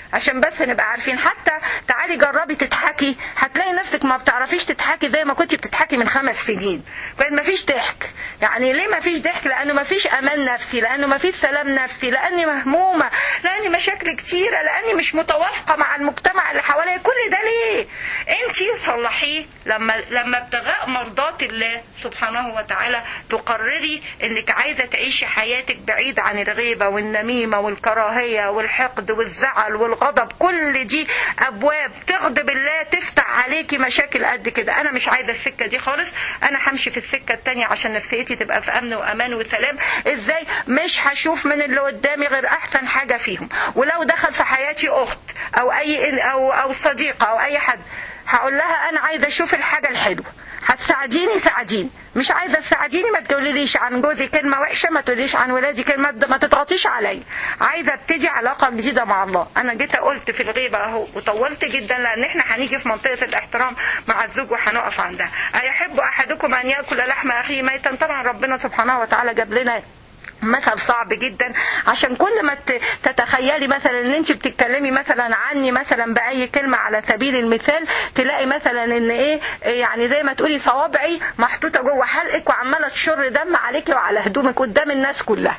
عشان بس نبقى عارفين حتى تعالي جربي تضحكي هتلاقي نفسك ما بتعرفيش تضحكي زي ما كنت بتضحكي من خمس سنين ما فيش ضحك يعني ليه ما فيش ضحك لانه ما فيش امان نفسي لانه ما فيش سلام نفسي لاني مهمومه لاني مشاكل كتيره لاني مش متوافقه مع المجتمع اللي حواليا كل ده ليه انت صلحيه لما لما ابتغاء مرضات الله سبحانه وتعالى تقرري انك عايزه تعيشي حياتك بعيد عن الغيبه والنميمه والكراهيه والحقد والزعل والغضب كل دي ابواب تغضب الله تفتح عليكي مشاكل قد كده انا مش عايزه السكه دي خالص انا همشي في السكه التانية عشان نفسيتي تبقى في امن وامان وسلام ازاي مش هشوف من اللي قدامي غير احسن حاجه فيهم ولو دخل في حياتي اخت او اي او او صديقه او اي حد هقول لها انا عايزه اشوف الحاجه الحلوه هتساعديني ساعديني مش عايزه تساعديني ما تقوليليش عن جوزي كلمه وحشه ما تقوليش عن ولادي كلمه ما تضغطيش عليا عايزه ابتدي علاقه جديده مع الله انا جيت قلت في الغيبه اهو وطولت جدا لان احنا هنيجي في منطقه الاحترام مع الزوج وهنقف عندها ايحب احدكم ان ياكل لحم اخيه ميتا طبعا ربنا سبحانه وتعالى جاب لنا مثل صعب جدا عشان كل ما تتخيلي مثلا ان انت بتتكلمي مثلا عني مثلا باي كلمه على سبيل المثال تلاقي مثلا ان ايه يعني زي ما تقولي صوابعي محطوطه جوه حلقك وعماله تشر دم عليكي وعلى هدومك قدام الناس كلها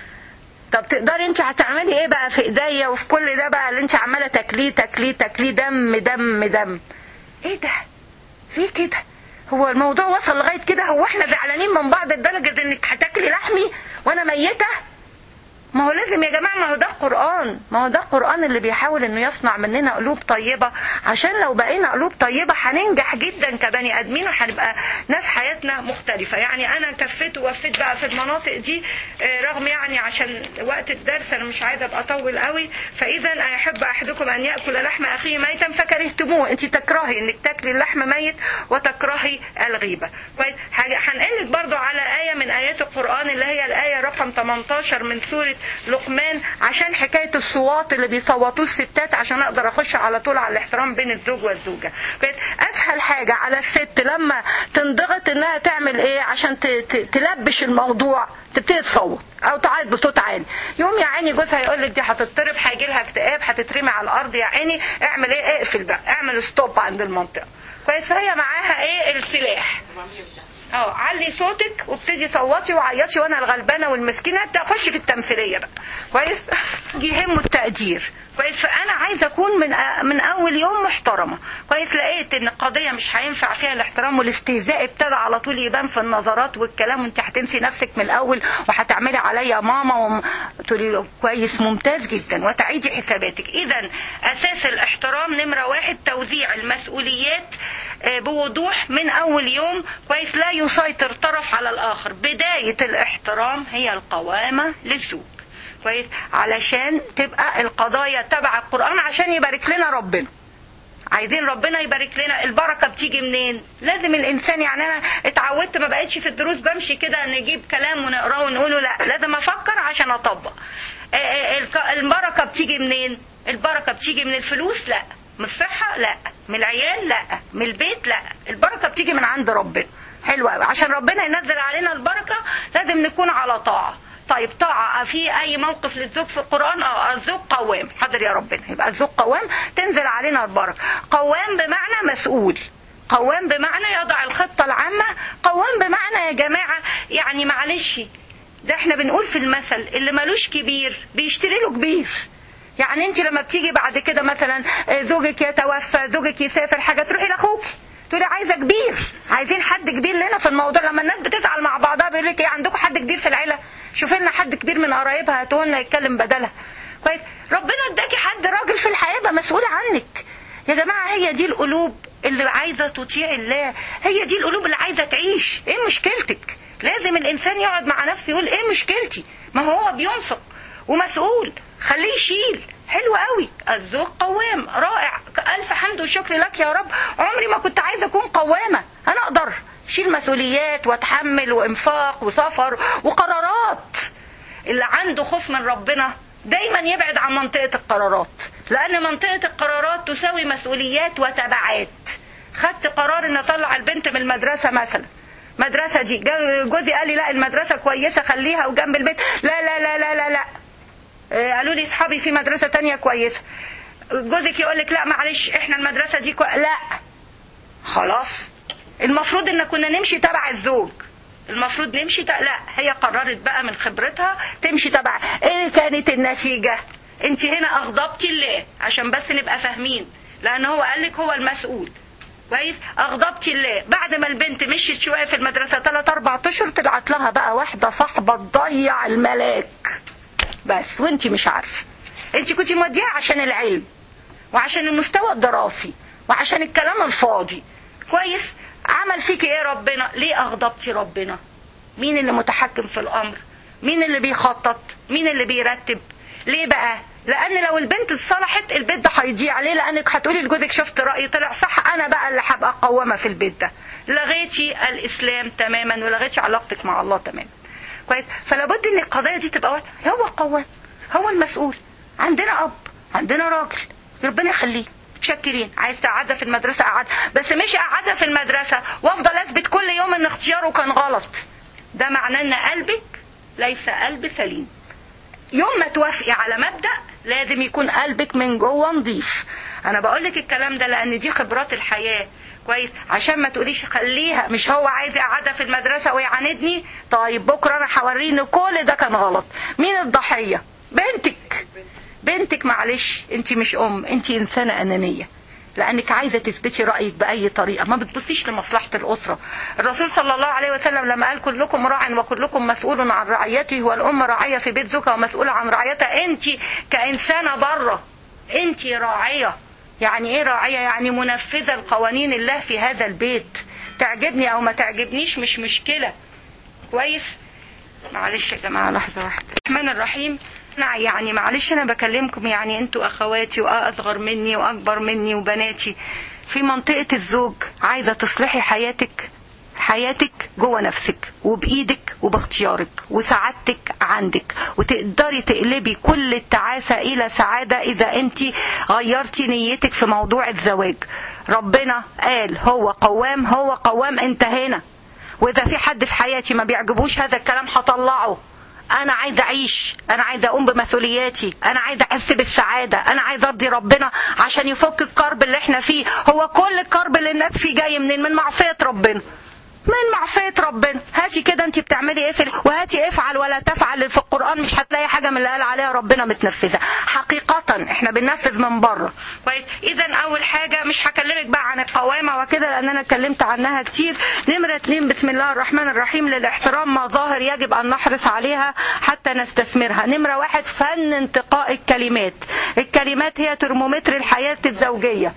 طب تقدري انت هتعملي ايه بقى في ايديا وفي كل ده بقى اللي انت عماله تاكليه تاكليه تاكليه دم دم دم ايه ده ليه كده هو الموضوع وصل لغايه كده هو احنا زعلانين من بعض لدرجه انك هتاكلي لحمي وانا ميته ما هو لازم يا جماعه ما هو ده القران ما هو ده القران اللي بيحاول انه يصنع مننا قلوب طيبه عشان لو بقينا قلوب طيبه هننجح جدا كبني ادمين وهنبقى ناس حياتنا مختلفه يعني انا كفيت ووفيت بقى في المناطق دي رغم يعني عشان وقت الدرس انا مش عايزه ابقى اطول قوي فاذا ايحب احدكم ان ياكل لحم اخيه ميتا فكرهتموه انت تكرهي انك تاكلي اللحم ميت وتكرهي الغيبه كويس هنقلك برضو على ايه من ايات القران اللي هي الايه رقم 18 من سوره لقمان عشان حكايه الصوات اللي بيصوتوه الستات عشان اقدر اخش على طول على الاحترام بين الزوج والزوجه اسهل حاجه على الست لما تنضغط انها تعمل ايه عشان تلبش الموضوع تبتدي تصوت او تعيط بصوت عالي يوم يا عيني جوزها يقول لك دي هتضطرب هيجي لها اكتئاب هتترمي على الارض يا عيني اعمل ايه اقفل بقى اعمل ستوب عند المنطقه كويس هي معاها ايه السلاح اه علي صوتك وابتدي صوتي وعيطي وانا الغلبانه والمسكينه تخش في التمثيليه بقى كويس يهمه التقدير كويس فانا عايزه اكون من من اول يوم محترمه كويس لقيت ان القضيه مش هينفع فيها الاحترام والاستهزاء ابتدى على طول يبان في النظرات والكلام وانت هتنسي نفسك من الاول وهتعملي عليا ماما وم... تقولي له كويس ممتاز جدا وتعيدي حساباتك اذا اساس الاحترام نمره واحد توزيع المسؤوليات بوضوح من اول يوم كويس لا يسيطر طرف على الاخر بدايه الاحترام هي القوامه للزوج كويس علشان تبقى القضايا تبع القرآن عشان يبارك لنا ربنا عايزين ربنا يبارك لنا البركة بتيجي منين لازم الإنسان يعني أنا اتعودت ما بقتش في الدروس بمشي كده نجيب كلام ونقراه ونقوله لا لازم أفكر عشان أطبق البركة بتيجي منين البركة بتيجي من الفلوس لا من الصحة لا من العيال لا من البيت لا البركة بتيجي من عند ربنا حلو قوي عشان ربنا ينزل علينا البركة لازم نكون على طاعة طيب طاعة في أي موقف للزوج في القرآن اه الزوج قوام حاضر يا ربنا يبقى الزوج قوام تنزل علينا البركة قوام بمعنى مسؤول قوام بمعنى يضع الخطة العامة قوام بمعنى يا جماعة يعني معلش ده احنا بنقول في المثل اللي ملوش كبير بيشتري له كبير يعني انت لما بتيجي بعد كده مثلا زوجك يتوفى زوجك يسافر حاجة تروحي لاخوك تقولي عايزه كبير عايزين حد كبير لنا في الموضوع لما الناس بتزعل مع بعضها بيقول لك ايه عندكم حد كبير في العيله شوف لنا حد كبير من قرايبها هاتوا لنا يتكلم بدلها كويس ربنا اداكي حد راجل في الحياه يبقى مسؤول عنك يا جماعه هي دي القلوب اللي عايزه تطيع الله هي دي القلوب اللي عايزه تعيش ايه مشكلتك لازم الانسان يقعد مع نفسه يقول ايه مشكلتي ما هو بينفق ومسؤول خليه يشيل حلو قوي الذوق قوام رائع الف حمد وشكر لك يا رب عمري ما كنت عايزه اكون قوامه انا اقدر شيل مسؤوليات واتحمل وانفاق وسفر وقرارات اللي عنده خوف من ربنا دايما يبعد عن منطقه القرارات لان منطقه القرارات تساوي مسؤوليات وتبعات خدت قرار ان اطلع البنت من المدرسه مثلا مدرسه دي جوزي قال لي لا المدرسه كويسه خليها وجنب البيت لا لا لا لا لا, لا. قالوا لي اصحابي في مدرسه تانية كويسه جوزك يقول لك لا معلش احنا المدرسه دي كو... لا خلاص المفروض ان كنا نمشي تبع الزوج المفروض نمشي ت... لا هي قررت بقى من خبرتها تمشي تبع ايه كانت النتيجه انت هنا اغضبتي الله عشان بس نبقى فاهمين لان هو قال لك هو المسؤول كويس اغضبتي الله بعد ما البنت مشيت شويه في المدرسه 3 4 اشهر طلعت لها بقى واحده صاحبه تضيع الملاك بس وانت مش عارفه انت كنت موديها عشان العلم وعشان المستوى الدراسي وعشان الكلام الفاضي كويس عمل فيكي ايه ربنا ليه اغضبتي ربنا مين اللي متحكم في الامر مين اللي بيخطط مين اللي بيرتب ليه بقى لان لو البنت اتصلحت البيت ده هيضيع ليه لانك هتقولي لجوزك شفت رايي طلع صح انا بقى اللي هبقى قوامه في البيت ده لغيتي الاسلام تماما ولغيتي علاقتك مع الله تماما كويس فلا بد ان القضيه دي تبقى واضحه هو قوام هو المسؤول عندنا اب عندنا راجل ربنا يخليه متشكرين عايز تقعدها في المدرسه قعد بس مش اقعدها في المدرسه وافضل اثبت كل يوم ان اختياره كان غلط ده معناه ان قلبك ليس قلب سليم يوم ما توافقي على مبدا لازم يكون قلبك من جوه نظيف انا بقول لك الكلام ده لان دي خبرات الحياه كويس عشان ما تقوليش خليها مش هو عايز يقعدها في المدرسه ويعاندني طيب بكره انا هوريه ان كل ده كان غلط مين الضحيه بنتك بنتك معلش انت مش ام انت انسانه انانيه لانك عايزه تثبتي رايك باي طريقه ما بتبصيش لمصلحه الاسره الرسول صلى الله عليه وسلم لما قال كلكم راع وكلكم مسؤول عن رعيته والام راعيه في بيت زوجها ومسؤوله عن رعيتها انت كانسانه بره انت راعيه يعني ايه راعيه يعني منفذه لقوانين الله في هذا البيت تعجبني او ما تعجبنيش مش مشكله كويس معلش يا جماعه لحظه واحده الرحمن الرحيم أنا يعني معلش انا بكلمكم يعني انتوا اخواتي واصغر مني واكبر مني وبناتي في منطقه الزوج عايزه تصلحي حياتك حياتك جوه نفسك وبايدك وباختيارك وسعادتك عندك وتقدري تقلبي كل التعاسه الى سعاده اذا انت غيرتي نيتك في موضوع الزواج ربنا قال هو قوام هو قوام انتهينا واذا في حد في حياتي ما بيعجبوش هذا الكلام هطلعه انا عايزه اعيش انا عايزه اقوم بمسؤولياتي انا عايزه احس بالسعاده انا عايزه ارضي ربنا عشان يفك الكرب اللي احنا فيه هو كل الكرب اللي الناس فيه جاي منين من معصيه ربنا من معصية ربنا هاتي كده انت بتعملي ايه في وهاتي افعل ولا تفعل في القرآن مش هتلاقي حاجة من اللي قال عليها ربنا متنفذة حقيقة احنا بننفذ من بره كويس اذا اول حاجة مش هكلمك بقى عن القوامة وكده لان انا اتكلمت عنها كتير نمرة اتنين بسم الله الرحمن الرحيم للاحترام مظاهر يجب ان نحرص عليها حتى نستثمرها نمرة واحد فن انتقاء الكلمات الكلمات هي ترمومتر الحياة الزوجية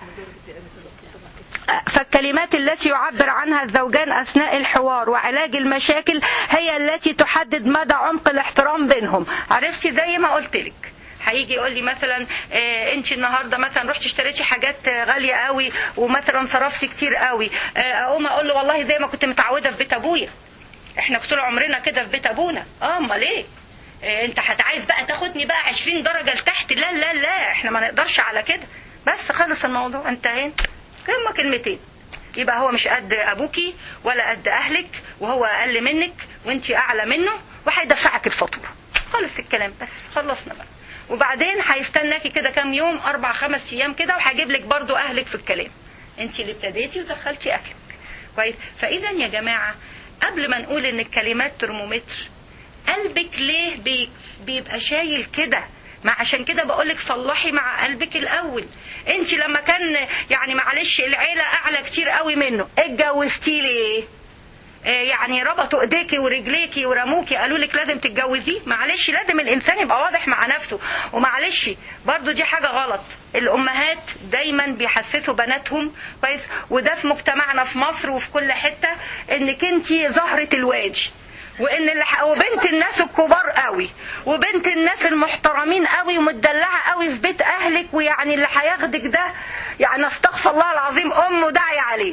فالكلمات التي يعبر عنها الزوجان اثناء الحوار وعلاج المشاكل هي التي تحدد مدى عمق الاحترام بينهم عرفتي زي ما قلت لك هيجي يقول لي مثلا آه انت النهارده مثلا رحتي اشتريتي حاجات غاليه قوي ومثلا صرفتي كتير قوي آه اقوم اقول له والله زي ما كنت متعوده في بيت ابويا احنا طول عمرنا كده في بيت ابونا اه امال ايه آه انت هتعايز بقى تاخدني بقى 20 درجه لتحت لا لا لا احنا ما نقدرش على كده بس خلص الموضوع انتهينا هما كلمتين يبقى هو مش قد ابوكي ولا قد اهلك وهو اقل منك وانت اعلى منه وهيدفعك الفاتوره خلص الكلام بس خلصنا بقى وبعدين هيستناكي كده كام يوم اربع خمس ايام كده وهجيب لك برضو اهلك في الكلام انت اللي ابتديتي ودخلتي اهلك كويس فاذا يا جماعه قبل ما نقول ان الكلمات ترمومتر قلبك ليه بي بيبقى شايل كده ما عشان كده بقولك صلحي مع قلبك الاول انت لما كان يعني معلش العيله اعلى كتير قوي منه اتجوزتي ليه يعني ربطوا ايديكي ورجليكي ورموكي قالوا لك لازم تتجوزيه معلش لازم الانسان يبقى واضح مع نفسه ومعلش برضو دي حاجه غلط الامهات دايما بيحسسوا بناتهم كويس وده في مجتمعنا في مصر وفي كل حته انك انت زهره الوادي وان اللي وبنت الناس الكبار قوي وبنت الناس المحترمين قوي ومتدلعه قوي في بيت اهلك ويعني اللي هياخدك ده يعني استغفر الله العظيم امه داعي عليه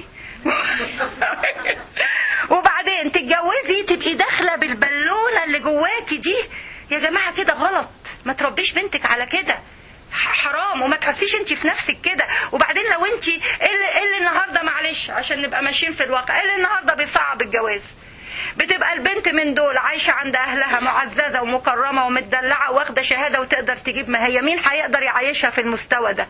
وبعدين تتجوزي تبقي داخله بالبالونه اللي جواكي دي يا جماعه كده غلط ما تربيش بنتك على كده حرام وما تحسيش انت في نفسك كده وبعدين لو انت ايه اللي النهارده معلش عشان نبقى ماشيين في الواقع ايه اللي النهارده بيصعب الجواز بتبقى البنت من دول عايشة عند أهلها معززة ومكرمة ومتدلعة واخدة شهادة وتقدر تجيب ما هي مين هيقدر يعيشها في المستوى ده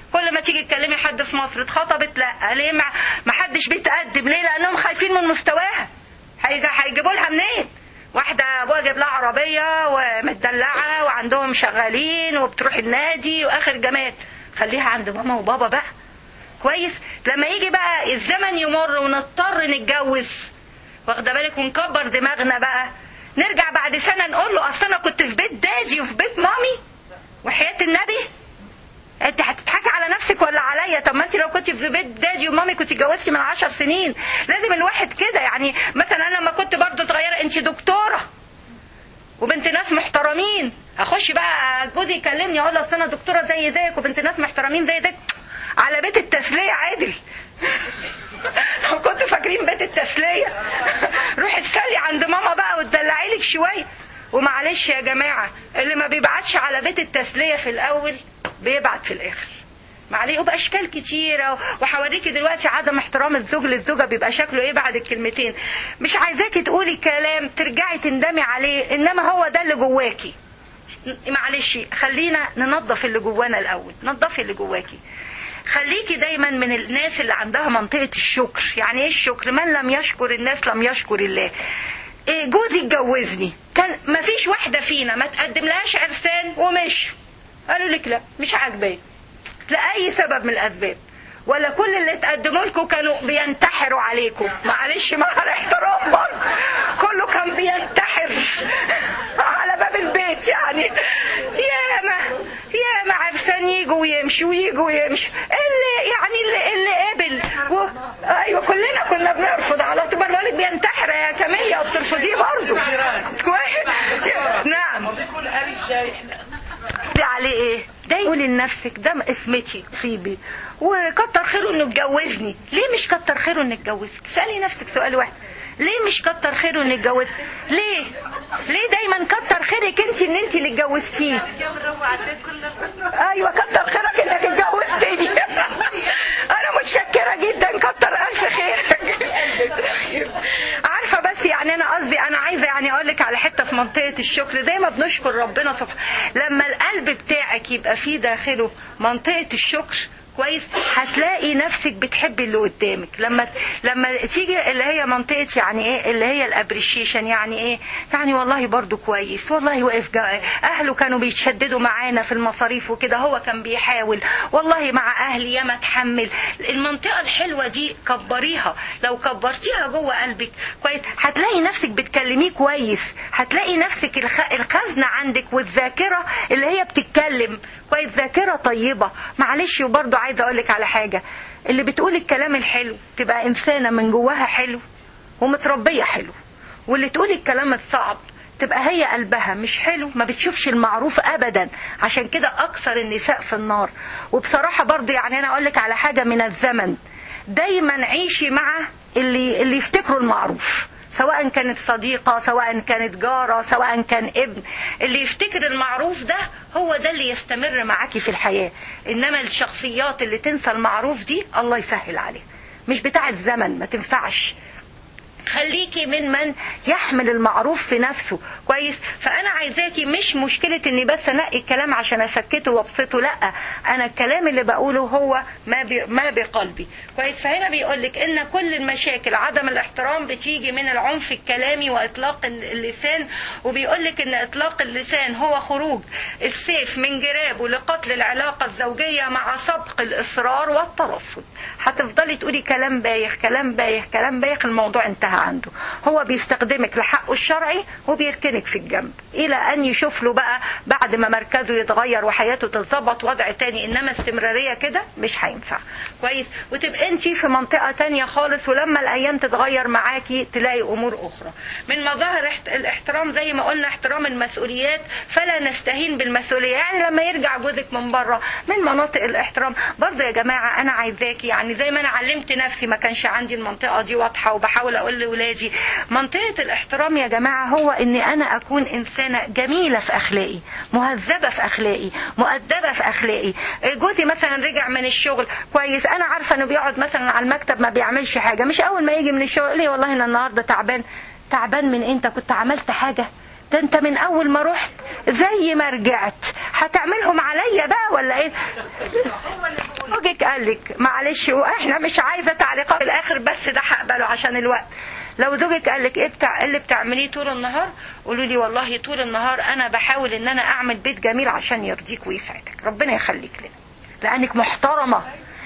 كل ما تيجي تكلمي حد في مصر اتخطبت لا ليه ما ما حدش بيتقدم ليه لانهم خايفين من مستواها هيج- هيجيبوا لها منين واحدة أبوها جايب لها عربية ومتدلعة وعندهم شغالين وبتروح النادي وآخر جمال خليها عند ماما وبابا بقى كويس لما يجي بقى الزمن يمر ونضطر نتجوز واخده بالك ونكبر دماغنا بقى نرجع بعد سنه نقول له اصل انا كنت في بيت دادي وفي بيت مامي وحياه النبي انت هتضحكي على نفسك ولا عليا طب ما انت لو كنت في بيت دادي ومامي كنت اتجوزتي من عشر سنين لازم الواحد كده يعني مثلا انا لما كنت برضو صغيره انت دكتوره وبنت ناس محترمين اخش بقى جوزي يكلمني اقول له اصل انا دكتوره زي زيك وبنت ناس محترمين زي زيك على بيت التسليه عادل لو كنتوا فاكرين بيت التسليه روحي تسلي عند ماما بقى وتدلعي لك شويه ومعلش يا جماعه اللي ما بيبعتش على بيت التسليه في الاول بيبعت في الاخر معليه وباشكال كتيره وهوريكي دلوقتي عدم احترام الزوج للزوجه بيبقى شكله ايه بعد الكلمتين مش عايزاكي تقولي كلام ترجعي تندمي عليه انما هو ده اللي جواكي معلش خلينا ننظف اللي جوانا الاول نظفي اللي جواكي خليكي دايما من الناس اللي عندها منطقة الشكر يعني ايه الشكر من لم يشكر الناس لم يشكر الله إيه جوزي اتجوزني كان ما فيش واحدة فينا ما تقدم لهاش عرسان ومشوا قالوا لك لا مش عاجباني لأي سبب من الأسباب ولا كل اللي تقدموا لكم كانوا بينتحروا عليكم معلش مع الاحترام برضه كله كان بينتحر على باب البيت يعني ياما ياما عرسان يجوا ويمشوا ويجوا ويمشوا اللي يعني اللي, اللي قبل و... ايوه كلنا كنا بنرفض على طول بقول لك بينتحر يا كاميليا وبترفضيه برضه كويس نعم دي عليه ايه ده يقول لنفسك ده اسمتي نصيبي وكتر خيره انه اتجوزني ليه مش كتر خيره انه اتجوزك سالي نفسك سؤال واحد ليه مش كتر خيره انه اتجوز ليه ليه دايما كتر خيرك انت ان انت اللي اتجوزتيه ايوه كتر خيرك انك اتجوزتني انا متشكره جدا كتر الف خيرك عارفه بس يعني انا قصدي انا عايزه يعني اقول لك على حته في منطقه الشكر زي ما بنشكر ربنا سبحانه لما القلب بتاعك يبقى فيه داخله منطقه الشكر كويس هتلاقي نفسك بتحبي اللي قدامك لما لما تيجي اللي هي منطقه يعني ايه اللي هي الابريشيشن يعني ايه يعني والله برضو كويس والله وقف جا- اهله كانوا بيتشددوا معانا في المصاريف وكده هو كان بيحاول والله مع اهلي ياما اتحمل المنطقه الحلوه دي كبريها لو كبرتيها جوه قلبك كويس هتلاقي نفسك بتكلميه كويس هتلاقي نفسك الخ... الخزنه عندك والذاكره اللي هي بتتكلم كويس ذاكره طيبه معلش وبرضه عايزه اقول لك على حاجه اللي بتقول الكلام الحلو تبقى انسانه من جواها حلو ومتربيه حلو واللي تقول الكلام الصعب تبقى هي قلبها مش حلو ما بتشوفش المعروف ابدا عشان كده اكثر النساء في النار وبصراحه برضه يعني انا اقول لك على حاجه من الزمن دايما عيشي مع اللي اللي يفتكروا المعروف سواء كانت صديقة سواء كانت جارة سواء كان ابن اللي يفتكر المعروف ده هو ده اللي يستمر معاكي في الحياة إنما الشخصيات اللي تنسى المعروف دي الله يسهل عليها مش بتاع الزمن ما تنفعش خليكي من من يحمل المعروف في نفسه كويس فانا عايزاكي مش مشكله اني بس انقي الكلام عشان اسكته وابسطه لا انا الكلام اللي بقوله هو ما بي ما بقلبي كويس فهنا بيقول لك ان كل المشاكل عدم الاحترام بتيجي من العنف الكلامي واطلاق اللسان وبيقول لك ان اطلاق اللسان هو خروج السيف من جرابه لقتل العلاقه الزوجيه مع سبق الاصرار والترصد هتفضلي تقولي كلام بايخ كلام بايخ كلام بايخ الموضوع انتهى عنده هو بيستخدمك لحقه الشرعي وبيركنك في الجنب الى ان يشوف له بقى بعد ما مركزه يتغير وحياته تتظبط وضع تاني انما استمراريه كده مش هينفع كويس وتبقى انت في منطقه تانية خالص ولما الايام تتغير معاكي تلاقي امور اخرى من مظاهر احت- الاحترام زي ما قلنا احترام المسؤوليات فلا نستهين بالمسؤوليه يعني لما يرجع جوزك من بره من مناطق الاحترام برضه يا جماعه انا عايزاكي يعني زي ما انا علمت نفسي ما كانش عندي المنطقه دي واضحه وبحاول اقول لاولادي منطقه الاحترام يا جماعه هو اني انا اكون انسانه جميله في اخلاقي مهذبه في اخلاقي مؤدبه في اخلاقي جوزي مثلا رجع من الشغل كويس انا عارفه انه بيقعد مثلا على المكتب ما بيعملش حاجه مش اول ما يجي من الشغل يقول لي والله انا النهارده تعبان تعبان من انت كنت عملت حاجه ده انت من اول ما رحت زي ما رجعت هتعملهم عليا بقى ولا ايه زوجك قال لك معلش واحنا مش عايزه تعليقات في الاخر بس ده هقبله عشان الوقت لو زوجك قال لك ايه بتاع اللي بتعمليه طول النهار قولوا لي والله طول النهار انا بحاول ان انا اعمل بيت جميل عشان يرضيك ويسعدك ربنا يخليك لنا لانك محترمه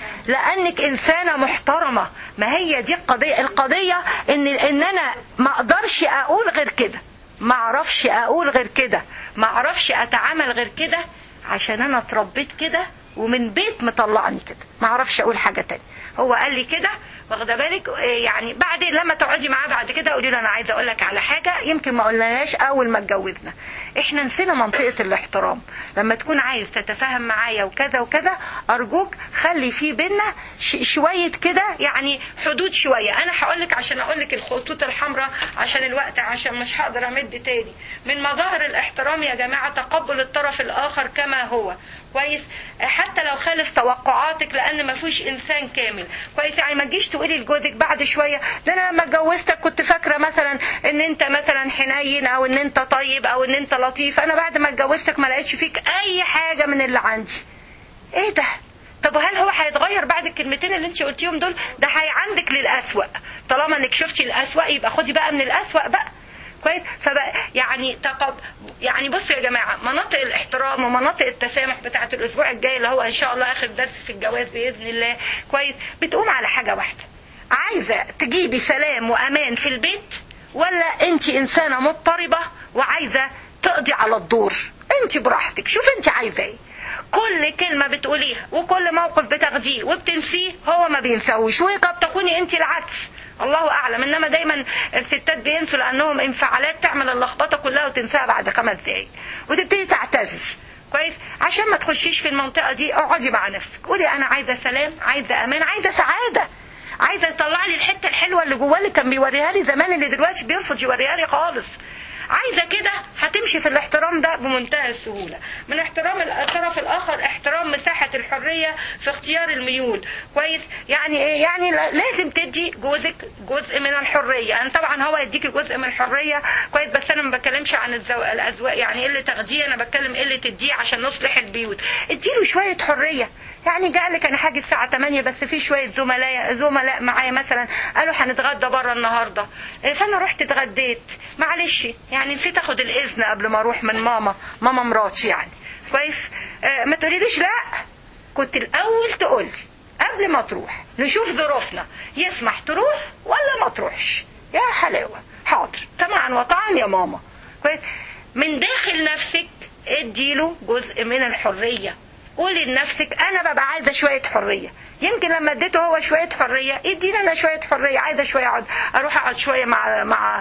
لانك انسانه محترمه ما هي دي القضيه القضيه ان ان انا ما اقدرش اقول غير كده ما اعرفش اقول غير كده ما اعرفش اتعامل غير كده عشان انا اتربيت كده ومن بيت مطلعني كده ما اعرفش اقول حاجه تانية هو قال لي كده واخده بالك يعني بعدين لما تقعدي معاه بعد كده قولي له انا عايزه اقول لك على حاجه يمكن ما قلناهاش اول ما اتجوزنا احنا نسينا منطقه الاحترام لما تكون عايز تتفاهم معايا وكذا وكذا ارجوك خلي في بينا شويه كده يعني حدود شويه انا هقول لك عشان اقول لك الخطوط الحمراء عشان الوقت عشان مش هقدر امد تاني من مظاهر الاحترام يا جماعه تقبل الطرف الاخر كما هو كويس حتى لو خالف توقعاتك لان ما فيش انسان كامل كويس يعني ما تجيش تقولي لجوزك بعد شويه ده انا لما اتجوزتك كنت فاكره مثلا ان انت مثلا حنين او ان انت طيب او ان انت لطيف انا بعد ما اتجوزتك ما لقيتش فيك اي حاجه من اللي عندي ايه ده طب هل هو هيتغير بعد الكلمتين اللي انت قلتيهم دول ده هي عندك للاسوأ طالما انك شفتي الاسوأ يبقى خدي بقى من الاسوأ بقى كويس فبقى يعني تقب يعني بصوا يا جماعه مناطق الاحترام ومناطق التسامح بتاعه الاسبوع الجاي اللي هو ان شاء الله اخر درس في الجواز باذن الله كويس بتقوم على حاجه واحده عايزه تجيبي سلام وامان في البيت ولا انت انسانه مضطربه وعايزه تقضي على الدور انت براحتك شوف انت عايزه ايه كل كلمة بتقوليها وكل موقف بتاخديه وبتنسيه هو ما بينساهوش وقد تكوني انت العكس الله اعلم انما دايما الستات بينسوا لانهم انفعالات تعمل اللخبطه كلها وتنساها بعد خمس دقايق وتبتدي تعتذر كويس عشان ما تخشيش في المنطقه دي اقعدي مع نفسك قولي انا عايزه سلام عايزه امان عايزه سعاده عايزه يطلع لي الحته الحلوه اللي جواه اللي كان بيوريها لي زمان اللي دلوقتي بيرفض يوريها لي خالص عايزه كده هتمشي في الاحترام ده بمنتهى السهوله من احترام الطرف الاخر احترام مساحه الحريه في اختيار الميول كويس يعني ايه يعني لازم تدي جوزك جزء من الحريه يعني طبعا هو يديكي جزء من الحريه كويس بس انا ما بتكلمش عن الزو... الاذواق يعني ايه اللي تاخديه انا بتكلم ايه اللي تديه عشان نصلح البيوت اديله شويه حريه يعني جاء لك انا هاجي الساعه 8 بس في شويه زملاء زملاء معايا مثلا قالوا هنتغدى بره النهارده فانا رحت اتغديت معلش يعني نسيت اخد الاذن قبل ما اروح من ماما ماما مراتي يعني كويس آه ما تقوليليش لا كنت الاول تقولي قبل ما تروح نشوف ظروفنا يسمح تروح ولا ما تروحش يا حلاوه حاضر طبعا وطبعا يا ماما كويس من داخل نفسك اديله جزء من الحريه قولي لنفسك انا ببقى عايزه شويه حريه يمكن لما اديته هو شويه حريه ادينا انا شويه حريه عايزه شويه اقعد اروح اقعد شويه مع مع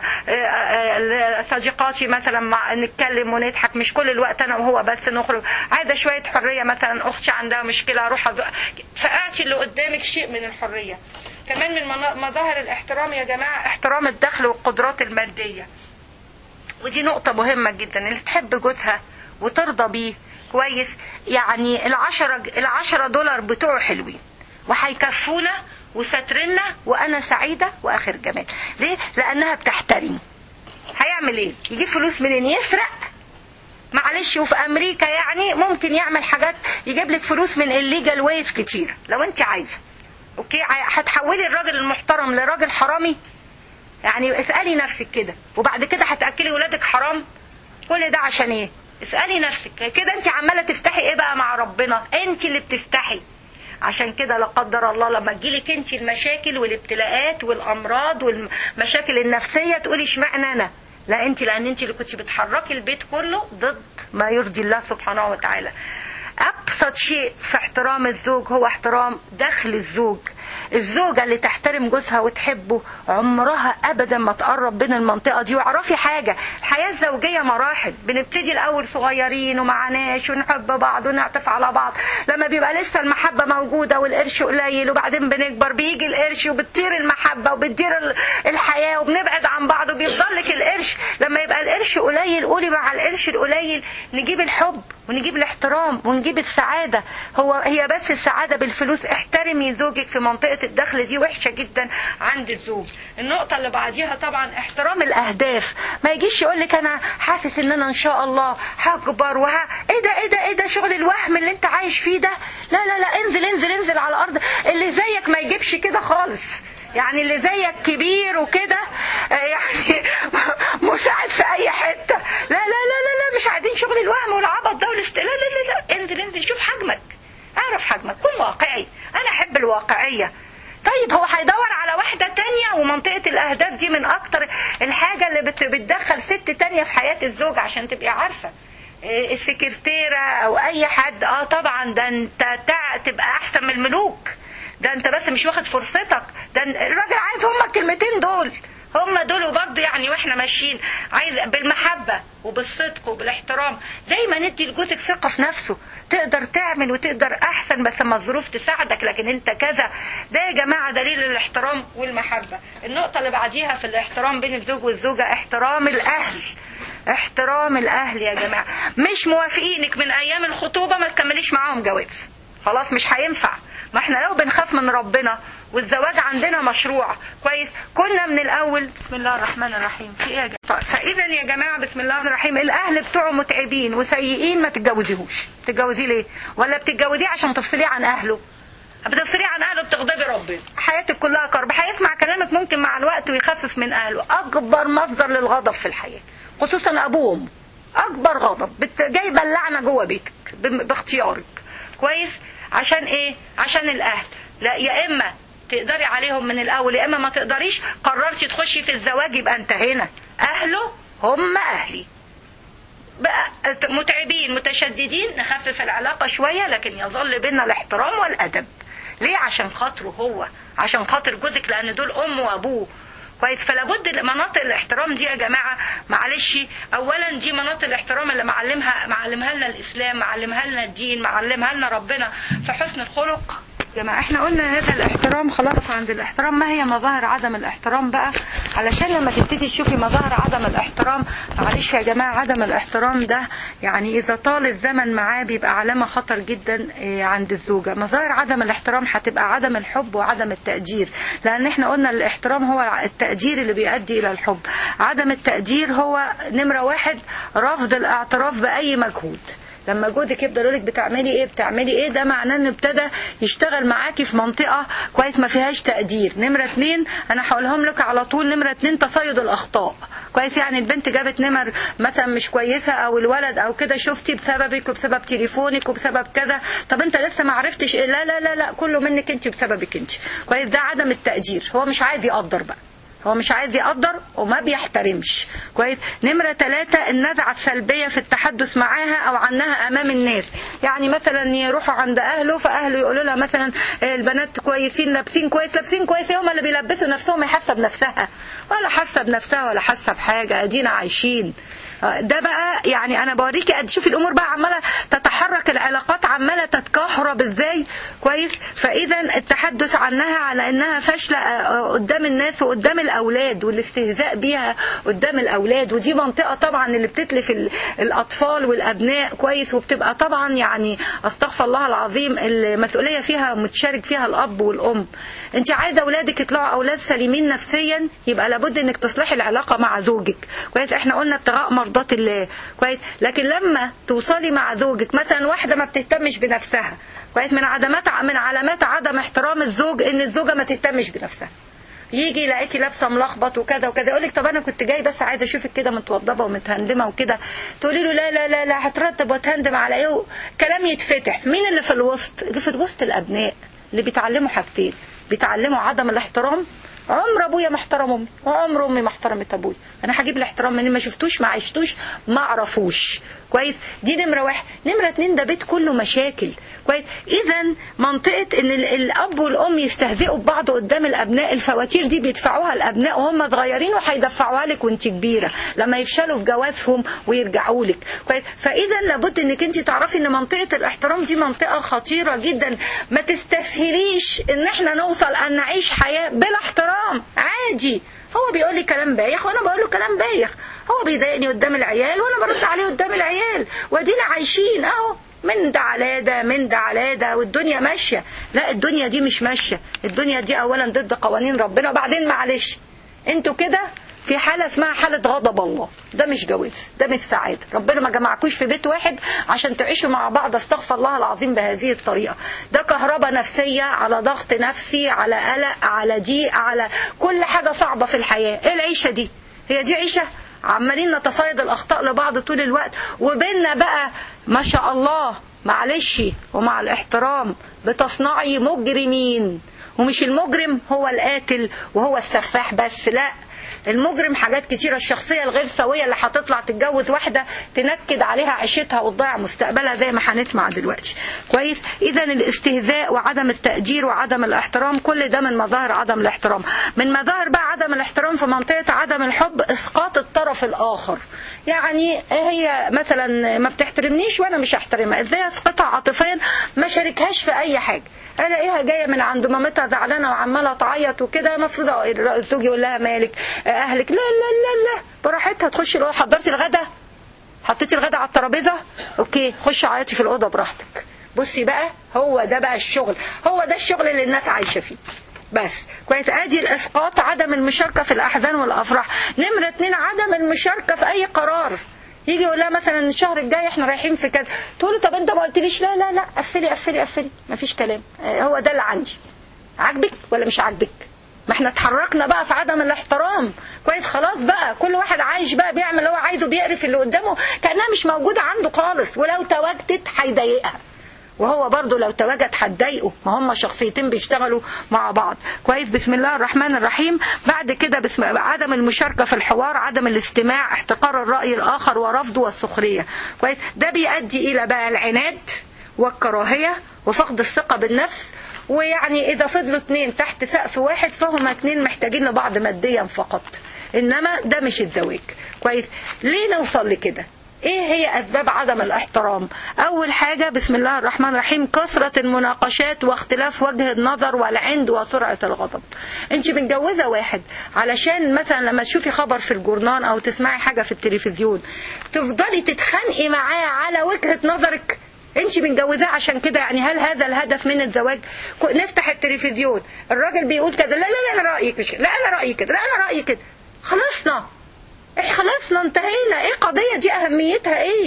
صديقاتي مثلا مع نتكلم ونضحك مش كل الوقت انا وهو بس نخرج عايزه شويه حريه مثلا اختي عندها مشكله اروح أزق. فاعطي اللي قدامك شيء من الحريه كمان من مظاهر الاحترام يا جماعه احترام الدخل والقدرات الماديه ودي نقطه مهمه جدا اللي تحب جوزها وترضى بيه كويس يعني العشرة العشرة دولار بتوعه حلوين وهيكفونا وسترنا وانا سعيدة واخر جمال ليه لانها بتحترمه هيعمل ايه يجيب فلوس منين يسرق معلش وفي امريكا يعني ممكن يعمل حاجات يجيب لك فلوس من الليجال ويز كتير لو انت عايزه اوكي هتحولي الراجل المحترم لراجل حرامي يعني اسالي نفسك كده وبعد كده هتاكلي ولادك حرام كل ده عشان ايه اسالي نفسك كده انت عماله تفتحي ايه بقى مع ربنا انت اللي بتفتحي عشان كده لا قدر الله لما تجيلك انت المشاكل والابتلاءات والامراض والمشاكل النفسيه تقولي اشمعنى انا لا انت لان انت اللي كنت بتحركي البيت كله ضد ما يرضي الله سبحانه وتعالى ابسط شيء في احترام الزوج هو احترام دخل الزوج الزوجة اللي تحترم جوزها وتحبه عمرها أبدا ما تقرب بين المنطقة دي واعرفي حاجة الحياة الزوجية مراحل بنبتدي الأول صغيرين ومعناش ونحب بعض ونعطف على بعض لما بيبقى لسه المحبة موجودة والقرش قليل وبعدين بنكبر بيجي القرش وبتطير المحبة وبتطير الحياة وبنبعد عن بعض وبيفضل لك القرش لما يبقى القرش قليل قولي مع القرش القليل نجيب الحب ونجيب الاحترام ونجيب السعادة هو هي بس السعادة بالفلوس احترمي زوجك في منطقة منطقه الدخل دي وحشه جدا عند الزوج النقطه اللي بعديها طبعا احترام الاهداف ما يجيش يقول لك انا حاسس ان انا ان شاء الله هكبر وها ايه ده ايه ده ايه ده شغل الوهم اللي انت عايش فيه ده لا لا لا انزل انزل انزل على الارض اللي زيك ما يجيبش كده خالص يعني اللي زيك كبير وكده آه، يعني مساعد في اي حته لا لا لا لا لا مش عايزين شغل الوهم والعبط ده والاست لا لا لا لا انزل انزل شوف حجمك اعرف حجمك كن واقعي انا احب الواقعيه طيب هو هيدور على واحدة تانية ومنطقة الأهداف دي من أكتر الحاجة اللي بت- بتدخل ست تانية في حياة الزوج عشان تبقي عارفة إيه، السكرتيرة أو أي حد اه طبعا ده أنت تع- تبقى أحسن من الملوك ده أنت بس مش واخد فرصتك ده الراجل عايز هما الكلمتين دول هم دول وبرضه يعني واحنا ماشيين عايز بالمحبة وبالصدق وبالاحترام دايما ندي لجوزك ثقة في نفسه تقدر تعمل وتقدر احسن بس اما الظروف تساعدك لكن انت كذا ده يا جماعة دليل الاحترام والمحبة النقطة اللي بعديها في الاحترام بين الزوج والزوجة احترام الاهل احترام الاهل يا جماعة مش موافقينك من ايام الخطوبة ما تكمليش معاهم جواز خلاص مش هينفع ما احنا لو بنخاف من ربنا والزواج عندنا مشروع كويس كنا من الاول بسم الله الرحمن الرحيم في ايه يا جماعه فاذا يا جماعه بسم الله الرحمن الرحيم الاهل بتوعه متعبين وسيئين ما تتجوزيهوش تتجوزيه ليه ولا بتتجوزيه عشان تفصليه عن اهله بتفصليه عن اهله بتغضبي ربنا حياتك كلها كرب هيسمع كلامك ممكن مع الوقت ويخفف من اهله اكبر مصدر للغضب في الحياه خصوصا ابوه وامه اكبر غضب بت- جايبه اللعنه جوه بيتك ب- باختيارك كويس عشان ايه عشان الاهل لا يا اما تقدري عليهم من الاول يا اما ما تقدريش قررتي تخشي في الزواج يبقى انتهينا اهله هم اهلي بقى متعبين متشددين نخفف العلاقة شوية لكن يظل بينا الاحترام والأدب ليه عشان خاطره هو عشان خاطر جوزك لأن دول أم وأبوه كويس فلا بد مناطق الاحترام دي يا جماعه معلش اولا دي مناطق الاحترام اللي معلمها معلمها لنا الاسلام معلمها لنا الدين معلمها لنا ربنا في حسن الخلق جماعة احنا قلنا هذا الاحترام خلاص عند الاحترام ما هي مظاهر عدم الاحترام بقى علشان لما تبتدي تشوفي مظاهر عدم الاحترام معلش يا جماعة عدم الاحترام ده يعني اذا طال الزمن معاه بيبقى علامة خطر جدا اه، عند الزوجة مظاهر عدم الاحترام هتبقى عدم الحب وعدم التقدير لان احنا قلنا الاحترام هو التقدير اللي بيؤدي الى الحب عدم التقدير هو نمرة واحد رفض الاعتراف بأي مجهود لما جوزك يفضل يقولك بتعملي ايه بتعملي ايه ده معناه انه ابتدى يشتغل معاكي في منطقه كويس ما فيهاش تقدير نمره اتنين انا هقولهم لك على طول نمره اتنين تصيد الاخطاء كويس يعني البنت جابت نمر مثلا مش كويسه او الولد او كده شفتي بسببك وبسبب تليفونك وبسبب كذا طب انت لسه ما عرفتش إيه؟ لا لا لا لا كله منك انت بسببك انت كويس ده عدم التقدير هو مش عايز يقدر بقى هو مش عايز يقدر وما بيحترمش كويس نمرة ثلاثة النزعة السلبية في التحدث معاها أو عنها أمام الناس يعني مثلا يروحوا عند أهله فأهله يقولوا لها مثلا البنات كويسين لابسين كويس لابسين كويس هم اللي بيلبسوا نفسهم يحاسب بنفسها ولا حاسة بنفسها ولا حاسة بحاجة أدينا عايشين ده بقى يعني انا بوريكي قد شوفي الامور بقى عماله تتحرك العلاقات عماله تتكهرب ازاي كويس فاذا التحدث عنها على انها فاشله آه، قدام الناس وقدام الاولاد والاستهزاء بيها قدام الاولاد ودي منطقه طبعا اللي بتتلف ال- الاطفال والابناء كويس وبتبقى طبعا يعني استغفر الله العظيم المسؤوليه فيها متشارك فيها الاب والام انت عايزه اولادك يطلعوا اولاد سليمين نفسيا يبقى لابد انك تصلحي العلاقه مع زوجك كويس احنا قلنا ابتغاء مرضات الله كويس لكن لما توصلي مع زوجك مثلا واحده ما بتهتمش بنفسها كويس من علامات من علامات عدم احترام الزوج ان الزوجه ما تهتمش بنفسها يجي يلاقيكي لابسه ملخبط وكذا وكذا يقول لك طب انا كنت جاي بس عايزه اشوفك كده متوضبه ومتهندمه وكده تقولي له لا لا لا لا هترتب وتهندم على ايه كلام يتفتح مين اللي في الوسط اللي في الوسط الابناء اللي بيتعلموا حاجتين بيتعلموا عدم الاحترام عمر ابويا ما احترم امي وعمر امي ما احترمت ابويا انا هجيب الاحترام منين ما شفتوش ما عشتوش ما اعرفوش كويس دي نمره واحد نمره اتنين ده بيت كله مشاكل كويس اذا منطقه ان ال- الاب والام يستهزئوا ببعض قدام الابناء الفواتير دي بيدفعوها الابناء وهم صغيرين وهيدفعوها لك وانت كبيره لما يفشلوا في جوازهم ويرجعوا لك كويس فاذا لابد انك انت تعرفي ان منطقه الاحترام دي منطقه خطيره جدا ما تستسهليش ان احنا نوصل ان نعيش حياه بلا احترام عادي هو بيقول لي كلام بايخ وانا بقول له كلام بايخ هو بيضايقني قدام العيال وانا برد عليه قدام العيال وادينا عايشين اهو من ده على ده من ده على ده والدنيا ماشيه لا الدنيا دي مش ماشيه الدنيا دي اولا ضد قوانين ربنا وبعدين معلش انتوا كده في حالة اسمها حالة غضب الله ده مش جواز ده مش سعادة ربنا ما جمعكوش في بيت واحد عشان تعيشوا مع بعض استغفر الله العظيم بهذه الطريقة ده كهرباء نفسية على ضغط نفسي على قلق على ضيق على كل حاجة صعبة في الحياة ايه العيشة دي هي دي عيشة عمالين نتصيد الأخطاء لبعض طول الوقت وبيننا بقى ما شاء الله معلش ومع الاحترام بتصنعي مجرمين ومش المجرم هو القاتل وهو السفاح بس لا المجرم حاجات كتيرة الشخصية الغير سوية اللي هتطلع تتجوز واحدة تنكد عليها عيشتها وتضيع مستقبلها زي ما هنسمع دلوقتي كويس اذا الاستهزاء وعدم التقدير وعدم الاحترام كل ده من مظاهر عدم الاحترام من مظاهر بقى عدم الاحترام في منطقة عدم الحب اسقاط الطرف الاخر يعني هي مثلا ما بتحترمنيش وانا مش هحترمها ازاي اسقطها عاطفيا ما شاركهاش في اي حاجة الاقيها جايه من عند مامتها زعلانه وعماله تعيط وكده المفروض الزوج يقول لها مالك اهلك لا لا لا لا براحتها تخشي الاوضه حضرتي الغدا حطيتي الغدا على الترابيزه اوكي خشي عيطي في الاوضه براحتك بصي بقى هو ده بقى الشغل هو ده الشغل اللي الناس عايشه فيه بس كويس ادي الاسقاط عدم المشاركه في الاحزان والافراح نمره اتنين عدم المشاركه في اي قرار يجي يقول لها مثلا الشهر الجاي احنا رايحين في كذا تقول له طب انت ما قلتليش لا لا لا قفلي قفلي قفلي مفيش كلام هو ده اللي عندي عاجبك ولا مش عاجبك ما احنا اتحركنا بقى في عدم الاحترام كويس خلاص بقى كل واحد عايش بقى بيعمل اللي هو عايزه بيقرف اللي قدامه كانها مش موجوده عنده خالص ولو تواجدت هيضايقها وهو برضه لو تواجد هتضايقه ما هم شخصيتين بيشتغلوا مع بعض كويس بسم الله الرحمن الرحيم بعد كده بسم عدم المشاركة في الحوار عدم الاستماع احتقار الرأي الآخر ورفضه والسخرية كويس ده بيؤدي إلى بقى العناد والكراهية وفقد الثقة بالنفس ويعني إذا فضلوا اتنين تحت سقف واحد فهم اتنين محتاجين لبعض ماديا فقط إنما ده مش الزواج كويس ليه نوصل لكده ايه هي اسباب عدم الاحترام اول حاجة بسم الله الرحمن الرحيم كثرة المناقشات واختلاف وجه النظر والعند وسرعة الغضب انت متجوزة واحد علشان مثلا لما تشوفي خبر في الجورنال او تسمعي حاجة في التلفزيون تفضلي تتخانقي معاه على وجهة نظرك انت متجوزاه عشان كده يعني هل هذا الهدف من الزواج نفتح التلفزيون الراجل بيقول كده لا لا لا انا رايي كده لا انا رايي كده لا انا رايي كده خلصنا احنا خلصنا انتهينا ايه قضية دي اهميتها ايه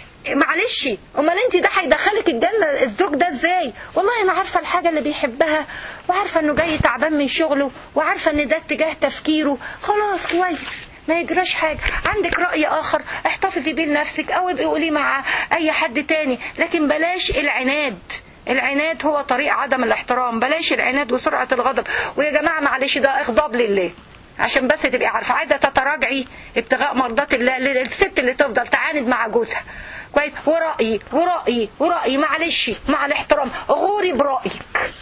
معلش امال انت ده هيدخلك الجنة الزوج ده ازاي والله انا عارفة الحاجة اللي بيحبها وعارفة انه جاي تعبان من شغله وعارفة ان ده اتجاه تفكيره خلاص كويس ما يجراش حاجة عندك رأي آخر احتفظي بيه لنفسك أو ابقي قولي مع أي حد تاني لكن بلاش العناد العناد هو طريق عدم الاحترام بلاش العناد وسرعة الغضب ويا جماعة معلش ده إغضاب لله عشان بس تبقي عارفة عايزة تتراجعي ابتغاء مرضات الله الست اللي تفضل تعاند مع جوزها كويس ورأيي ورأيي ورأيي معلش مع الاحترام غوري برأيك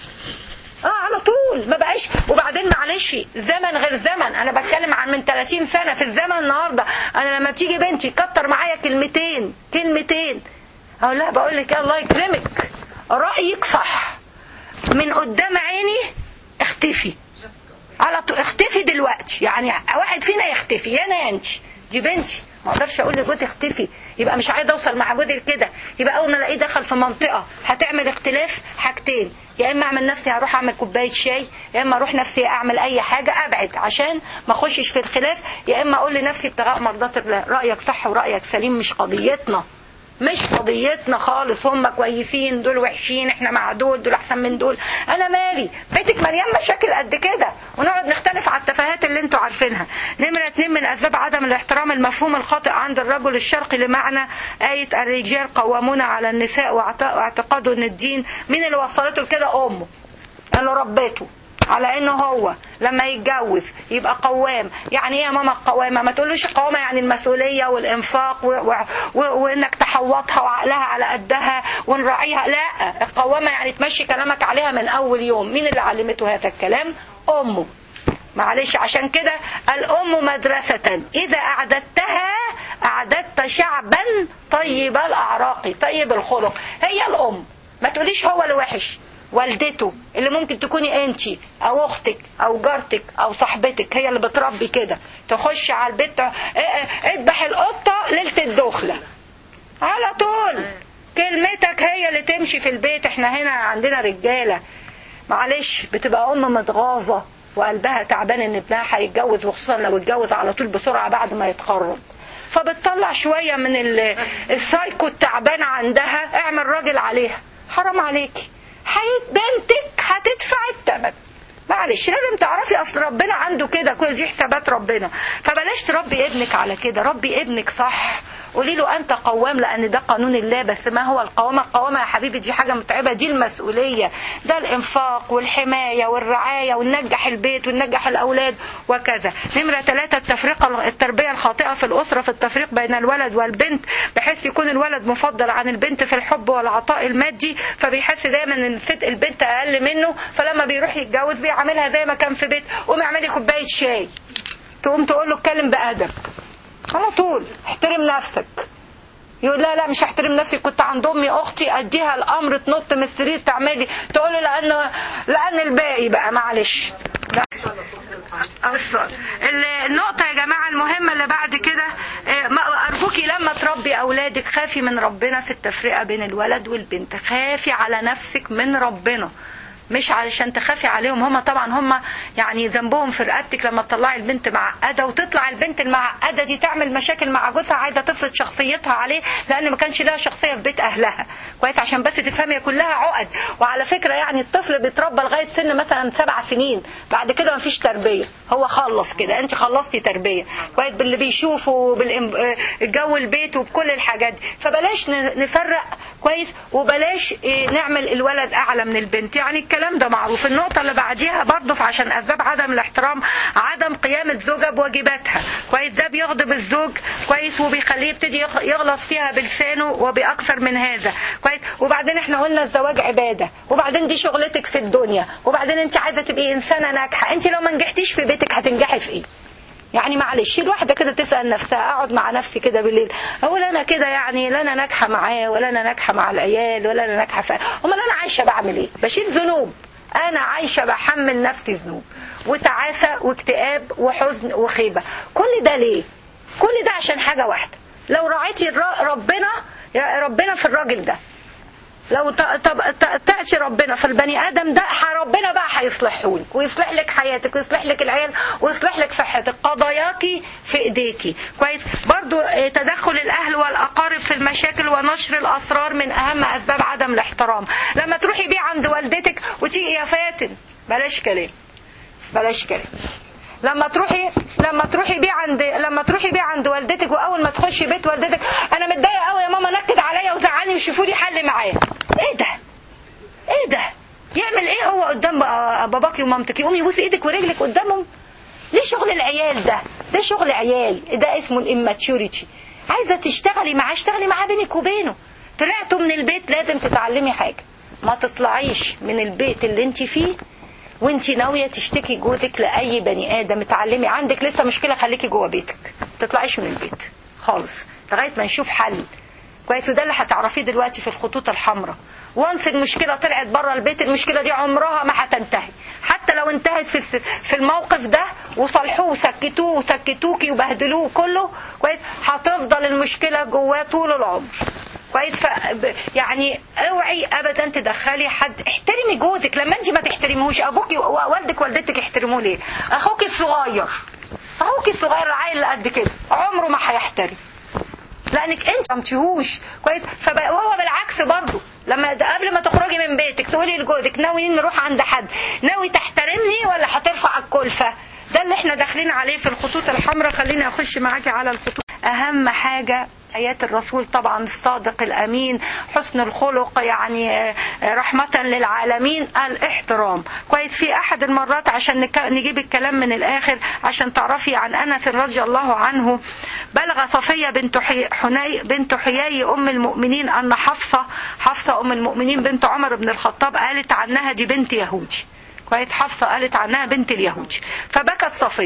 اه على طول ما بقاش وبعدين معلش زمن غير زمن انا بتكلم عن من 30 سنة في الزمن النهاردة انا لما تيجي بنتي كتر معايا كلمتين كلمتين اقول لها بقول لك الله يكرمك رأيك صح من قدام عيني اختفي على طول اختفي دلوقتي يعني واحد فينا يختفي يا انا يا انت دي بنتي ما اقدرش اقول لجوزي اختفي يبقى مش عايزه اوصل مع جوزي كده يبقى اول ما الاقيه دخل في منطقه هتعمل اختلاف حاجتين يا اما اعمل نفسي هروح اعمل كوبايه شاي يا اما اروح نفسي اعمل اي حاجه ابعد عشان ما اخشش في الخلاف يا اما اقول لنفسي ابتغاء مرضات الله رايك صح ورايك سليم مش قضيتنا مش قضيتنا خالص هم كويسين دول وحشين احنا مع دول دول احسن من دول انا مالي بيتك مليان مشاكل قد كده ونقعد نختلف على التفاهات اللي انتوا عارفينها نمرة اتنين من اسباب عدم الاحترام المفهوم الخاطئ عند الرجل الشرقي لمعنى آية الرجال قوامون على النساء واعتقادوا ان الدين مين اللي وصلته لكده امه اللي ربته على انه هو لما يتجوز يبقى قوام يعني ايه يا ماما القوامه ما تقولوش القوامه يعني المسؤوليه والانفاق و... و... و... وانك تحوطها وعقلها على قدها ونراعيها لا القوامه يعني تمشي كلامك عليها من اول يوم مين اللي علمته هذا الكلام امه معلش عشان كده الام مدرسه اذا اعددتها اعددت شعبا طيب الاعراق طيب الخلق هي الام ما تقوليش هو اللي وحش والدته اللي ممكن تكوني انت او اختك او جارتك او صاحبتك هي اللي بتربي كده تخش على البيت اذبح القطه ليله الدخله على طول كلمتك هي اللي تمشي في البيت احنا هنا عندنا رجاله معلش بتبقى ام متغاظه وقلبها تعبان ان ابنها هيتجوز وخصوصا لو اتجوز على طول بسرعه بعد ما يتخرج فبتطلع شويه من ال- السايكو التعبان عندها اعمل راجل عليها حرام عليكي حياة بنتك هتدفع الثمن معلش لازم تعرفي اصل ربنا عنده كده كل دي حسابات ربنا فبلاش تربي ابنك على كده ربي ابنك صح قولي له انت قوام لان ده قانون الله بس ما هو القوامه القوامه يا حبيبي دي حاجه متعبه دي المسؤوليه ده الانفاق والحمايه والرعايه وننجح البيت وننجح الاولاد وكذا نمره ثلاثه التفرقه التربيه الخاطئه في الاسره في التفريق بين الولد والبنت بحيث يكون الولد مفضل عن البنت في الحب والعطاء المادي فبيحس دايما ان الست البنت اقل منه فلما بيروح يتجوز بيعاملها زي ما كان في بيت قومي اعملي كوبايه شاي تقوم تقول له اتكلم بادب على طول احترم نفسك يقول لا لا مش هحترم نفسي كنت عند امي اختي اديها الامر تنط من السرير تعملي تقول له لان لان الباقي بقى معلش لا. أصلاً. النقطة يا جماعة المهمة اللي بعد كده آه، ما- أرجوكي لما تربي أولادك خافي من ربنا في التفرقة بين الولد والبنت خافي على نفسك من ربنا مش علشان تخافي عليهم هم طبعا هم يعني ذنبهم في رقبتك لما تطلعي البنت معقده وتطلع البنت المعقده دي تعمل مشاكل مع جوزها عايزه تفرض شخصيتها عليه لان ما كانش لها شخصيه في بيت اهلها كويس عشان بس تفهمي كلها عقد وعلى فكره يعني الطفل بيتربى لغايه سن مثلا سبع سنين بعد كده ما فيش تربيه هو خلص كده انت خلصتي تربيه كويس باللي بيشوفه بالجو البيت وبكل الحاجات دي فبلاش ن- نفرق كويس وبلاش إيه، نعمل الولد اعلى من البنت يعني الكلام ده معروف النقطه اللي بعديها برضه عشان اسباب عدم الاحترام عدم قيام الزوجه بواجباتها كويس ده بيغضب الزوج كويس وبيخليه يبتدي يخ- يغلط فيها بلسانه وباكثر من هذا كويس وبعدين احنا قلنا الزواج عباده وبعدين دي شغلتك في الدنيا وبعدين انت عايزه تبقي انسانه ناجحه انت لو ما نجحتيش في بيتك هتنجحي في ايه يعني معلش الواحدة كده تسأل نفسها أقعد مع نفسي كده بالليل أقول أنا كده يعني لا أنا ناجحة معاه ولا أنا ناجحة مع العيال ولا أنا ناجحة في أمال أنا عايشة بعمل إيه؟ بشيل ذنوب أنا عايشة بحمل نفسي ذنوب وتعاسة واكتئاب وحزن وخيبة كل ده ليه؟ كل ده عشان حاجة واحدة لو راعيتي الر- ربنا ربنا في الراجل ده لو ت- طب- ت- تأتي ربنا في البني آدم ده ح- ربنا بقى هيصلحه لك ويصلح لك حياتك ويصلح لك العيال ويصلح لك صحتك قضاياكي في ايديكي كويس برضو آه، تدخل الأهل والأقارب في المشاكل ونشر الأسرار من أهم أسباب عدم الاحترام لما تروحي بيه عند والدتك وتيجي يا فاتن بلاش كلام بلاش كلام لما تروحي لما تروحي بيه عند لما تروحي بيه عند والدتك واول ما تخشي بيت والدتك انا متضايقه قوي يا ماما نكد عليا وزعلني وشوفوا لي حل معاه ايه ده ايه ده يعمل ايه هو قدام بقى باباكي ومامتك يقوم يبوس ايدك ورجلك قدامهم ليه شغل العيال ده ده شغل عيال ده اسمه الاماتيوريتي عايزه تشتغلي معاه اشتغلي معاه بينك وبينه طلعتوا من البيت لازم تتعلمي حاجه ما تطلعيش من البيت اللي انت فيه وانت ناويه تشتكي جوزك لاي بني ادم اتعلمي عندك لسه مشكله خليكي جوه بيتك تطلعيش من البيت خالص لغايه ما نشوف حل كويس وده اللي هتعرفيه دلوقتي في الخطوط الحمراء وانس المشكله طلعت بره البيت المشكله دي عمرها ما هتنتهي حتى لو انتهت في الس- في الموقف ده وصلحوه وسكتوه وسكتوكي وبهدلوه كله كويس هتفضل المشكله جواه طول العمر كويس ف... ب- يعني اوعي ابدا تدخلي حد احترمي جوزك لما انت ما تحترميهوش ابوكي ووالدك والدتك يحترموه ليه اخوك الصغير اخوك الصغير العيل اللي قد كده عمره ما هيحترم لانك انت ما فهمتيهوش كويس فبقى وهو بالعكس برضه لما ده قبل ما تخرجي من بيتك تقولي لجوزك ناوي نروح عند حد ناوي تحترمني ولا هترفع الكلفه ده اللي احنا داخلين عليه في الخطوط الحمراء خليني اخش معاكي على الخطوط اهم حاجه آيات الرسول طبعا الصادق الأمين حسن الخلق يعني آه، رحمة للعالمين الاحترام كويس في أحد المرات عشان نك- نجيب الكلام من الآخر عشان تعرفي عن أنس رضي الله عنه بلغ صفية بنت حي- حني بنت حيي أم المؤمنين أن حفصة حفصة أم المؤمنين بنت عمر بن الخطاب قالت عنها دي بنت يهودي كويس حفصة قالت عنها بنت اليهودي فبكت صفية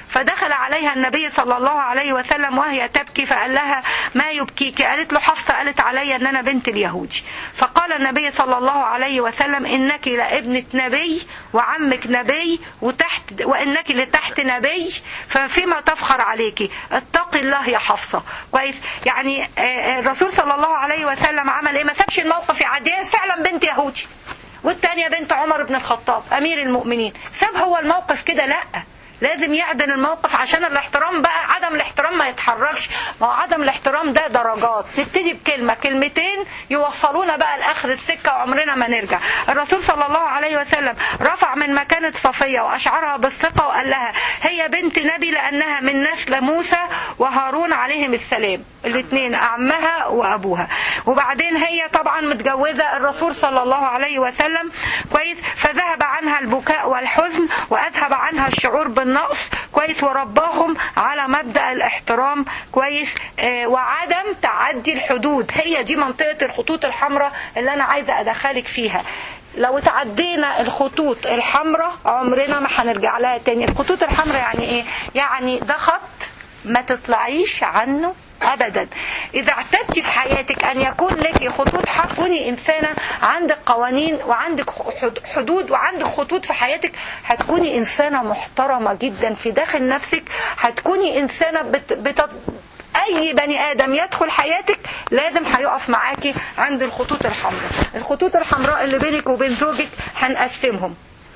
فدخل عليها النبي صلى الله عليه وسلم وهي تبكي فقال لها ما يبكيك قالت له حفصة قالت علي ان انا بنت اليهودي فقال النبي صلى الله عليه وسلم انك لابنة نبي وعمك نبي وتحت وانك لتحت نبي ففيما تفخر عليك اتقي الله يا حفصة كويس يعني الرسول صلى الله عليه وسلم عمل ايه ما سابش الموقف يعدي فعلا بنت يهودي والتانية بنت عمر بن الخطاب أمير المؤمنين ساب هو الموقف كده لأ لازم يعدل الموقف عشان الاحترام بقى عدم الاحترام ما يتحركش ما هو عدم الاحترام ده درجات نبتدي بكلمة كلمتين يوصلونا بقى لآخر السكة وعمرنا ما نرجع الرسول صلى الله عليه وسلم رفع من مكانة صفية وأشعرها بالثقة وقال لها هي بنت نبي لأنها من نسل موسى وهارون عليهم السلام الاثنين عمها وأبوها وبعدين هي طبعا متجوزة الرسول صلى الله عليه وسلم كويس فذهب عنها البكاء والحزن وأذهب عنها الشعور بالنقص كويس ورباهم على مبدأ الاحترام كويس آه وعدم تعدي الحدود هي دي منطقة الخطوط الحمراء اللي أنا عايزة أدخلك فيها لو تعدينا الخطوط الحمراء عمرنا ما هنرجع لها تاني الخطوط الحمراء يعني ايه يعني ده خط ما تطلعيش عنه ابدا اذا اعتدتي في حياتك ان يكون لك خطوط كوني انسانه عندك قوانين وعندك حدود وعندك خطوط في حياتك هتكوني انسانه محترمه جدا في داخل نفسك هتكوني انسانه بت... بت... اي بني ادم يدخل حياتك لازم هيقف معاكي عند الخطوط الحمراء الخطوط الحمراء اللي بينك وبين زوجك هنقسمهم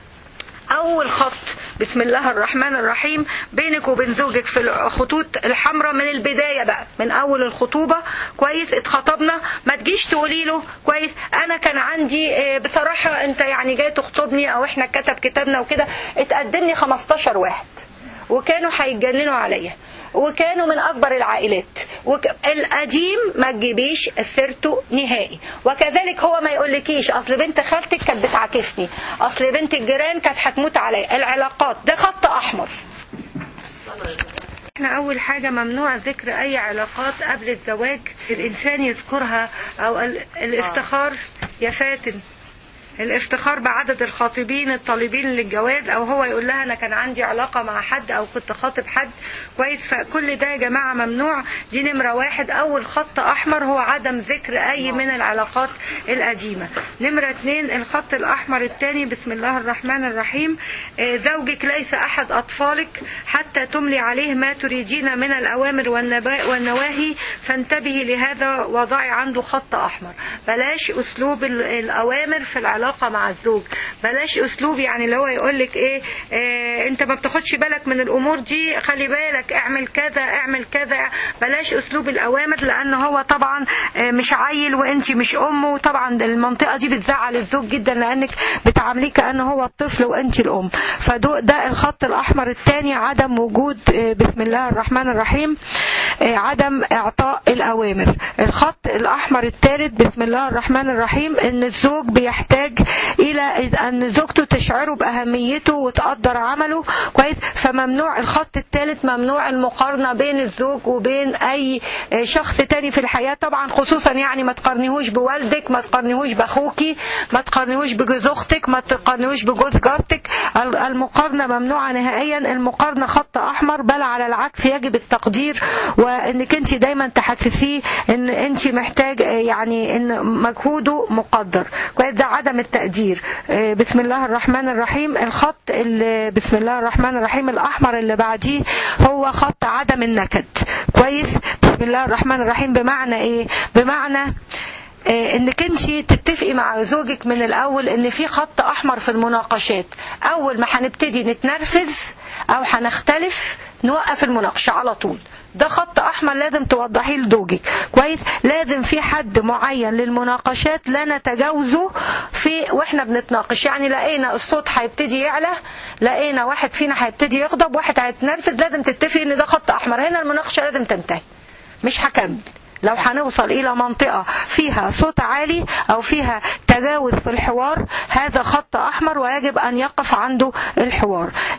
اول خط بسم الله الرحمن الرحيم بينك وبين زوجك في الخطوط الحمراء من البداية بقى من اول الخطوبة كويس اتخطبنا ما تجيش تقولي له كويس انا كان عندي بصراحة انت يعني جاي تخطبني او احنا كتب كتابنا وكده اتقدم لي 15 واحد وكانوا هيتجننوا عليا وكانوا من اكبر العائلات وك... القديم ما تجيبيش سيرته نهائي وكذلك هو ما يقولكيش اصل بنت خالتك كانت بتعاكسني اصل بنت الجيران كانت هتموت عليا العلاقات ده خط احمر احنا اول حاجة ممنوع ذكر اي علاقات قبل الزواج الانسان يذكرها او الافتخار يا فاتن الافتخار بعدد الخاطبين الطالبين للجواز او هو يقول لها انا كان عندي علاقة مع حد او كنت خاطب حد كويس فكل ده يا جماعة ممنوع دي نمرة واحد اول خط احمر هو عدم ذكر اي من العلاقات القديمة نمرة اتنين الخط الاحمر الثاني بسم الله الرحمن الرحيم زوجك ليس احد اطفالك حتى تملي عليه ما تريدين من الاوامر والنواهي فانتبهي لهذا وضعي عنده خط احمر بلاش اسلوب الاوامر في العلاقة العلاقه مع الزوج بلاش اسلوب يعني اللي هو يقول لك ايه, إيه انت ما بتاخدش بالك من الامور دي خلي بالك اعمل كذا اعمل كذا بلاش اسلوب الاوامر لان هو طبعا مش عيل وانت مش امه وطبعا المنطقه دي بتزعل الزوج جدا لانك بتعامليه كانه هو الطفل وانت الام فدو ده الخط الاحمر الثاني عدم وجود بسم الله الرحمن الرحيم عدم اعطاء الاوامر الخط الاحمر الثالث بسم الله الرحمن الرحيم ان الزوج بيحتاج الى ان زوجته تشعره باهميته وتقدر عمله كويس فممنوع الخط الثالث ممنوع المقارنه بين الزوج وبين اي شخص تاني في الحياه طبعا خصوصا يعني ما تقارنيهوش بوالدك ما تقارنيهوش باخوكي ما تقارنيهوش بجوز اختك ما تقارنيهوش بجوز جارتك المقارنه ممنوعه نهائيا المقارنه خط احمر بل على العكس يجب التقدير وانك انت دايما تحسسيه ان انت محتاج يعني ان مجهوده مقدر كويس ده عدم التقدير بسم الله الرحمن الرحيم الخط بسم الله الرحمن الرحيم الاحمر اللي بعديه هو خط عدم النكد كويس بسم الله الرحمن الرحيم بمعنى ايه بمعنى انك انت تتفقي مع زوجك من الاول ان في خط احمر في المناقشات اول ما هنبتدي نتنرفز او هنختلف نوقف المناقشه على طول ده خط احمر لازم توضحيه لزوجك كويس لازم في حد معين للمناقشات لا نتجاوزه في واحنا بنتناقش يعني لقينا الصوت هيبتدي يعلى لقينا واحد فينا هيبتدي يغضب واحد هيتنرفز لازم تتفقي ان ده خط احمر هنا المناقشه لازم تنتهي مش هكمل لو هنوصل إلى منطقة فيها صوت عالي أو فيها تجاوز في الحوار هذا خط أحمر ويجب أن يقف عنده الحوار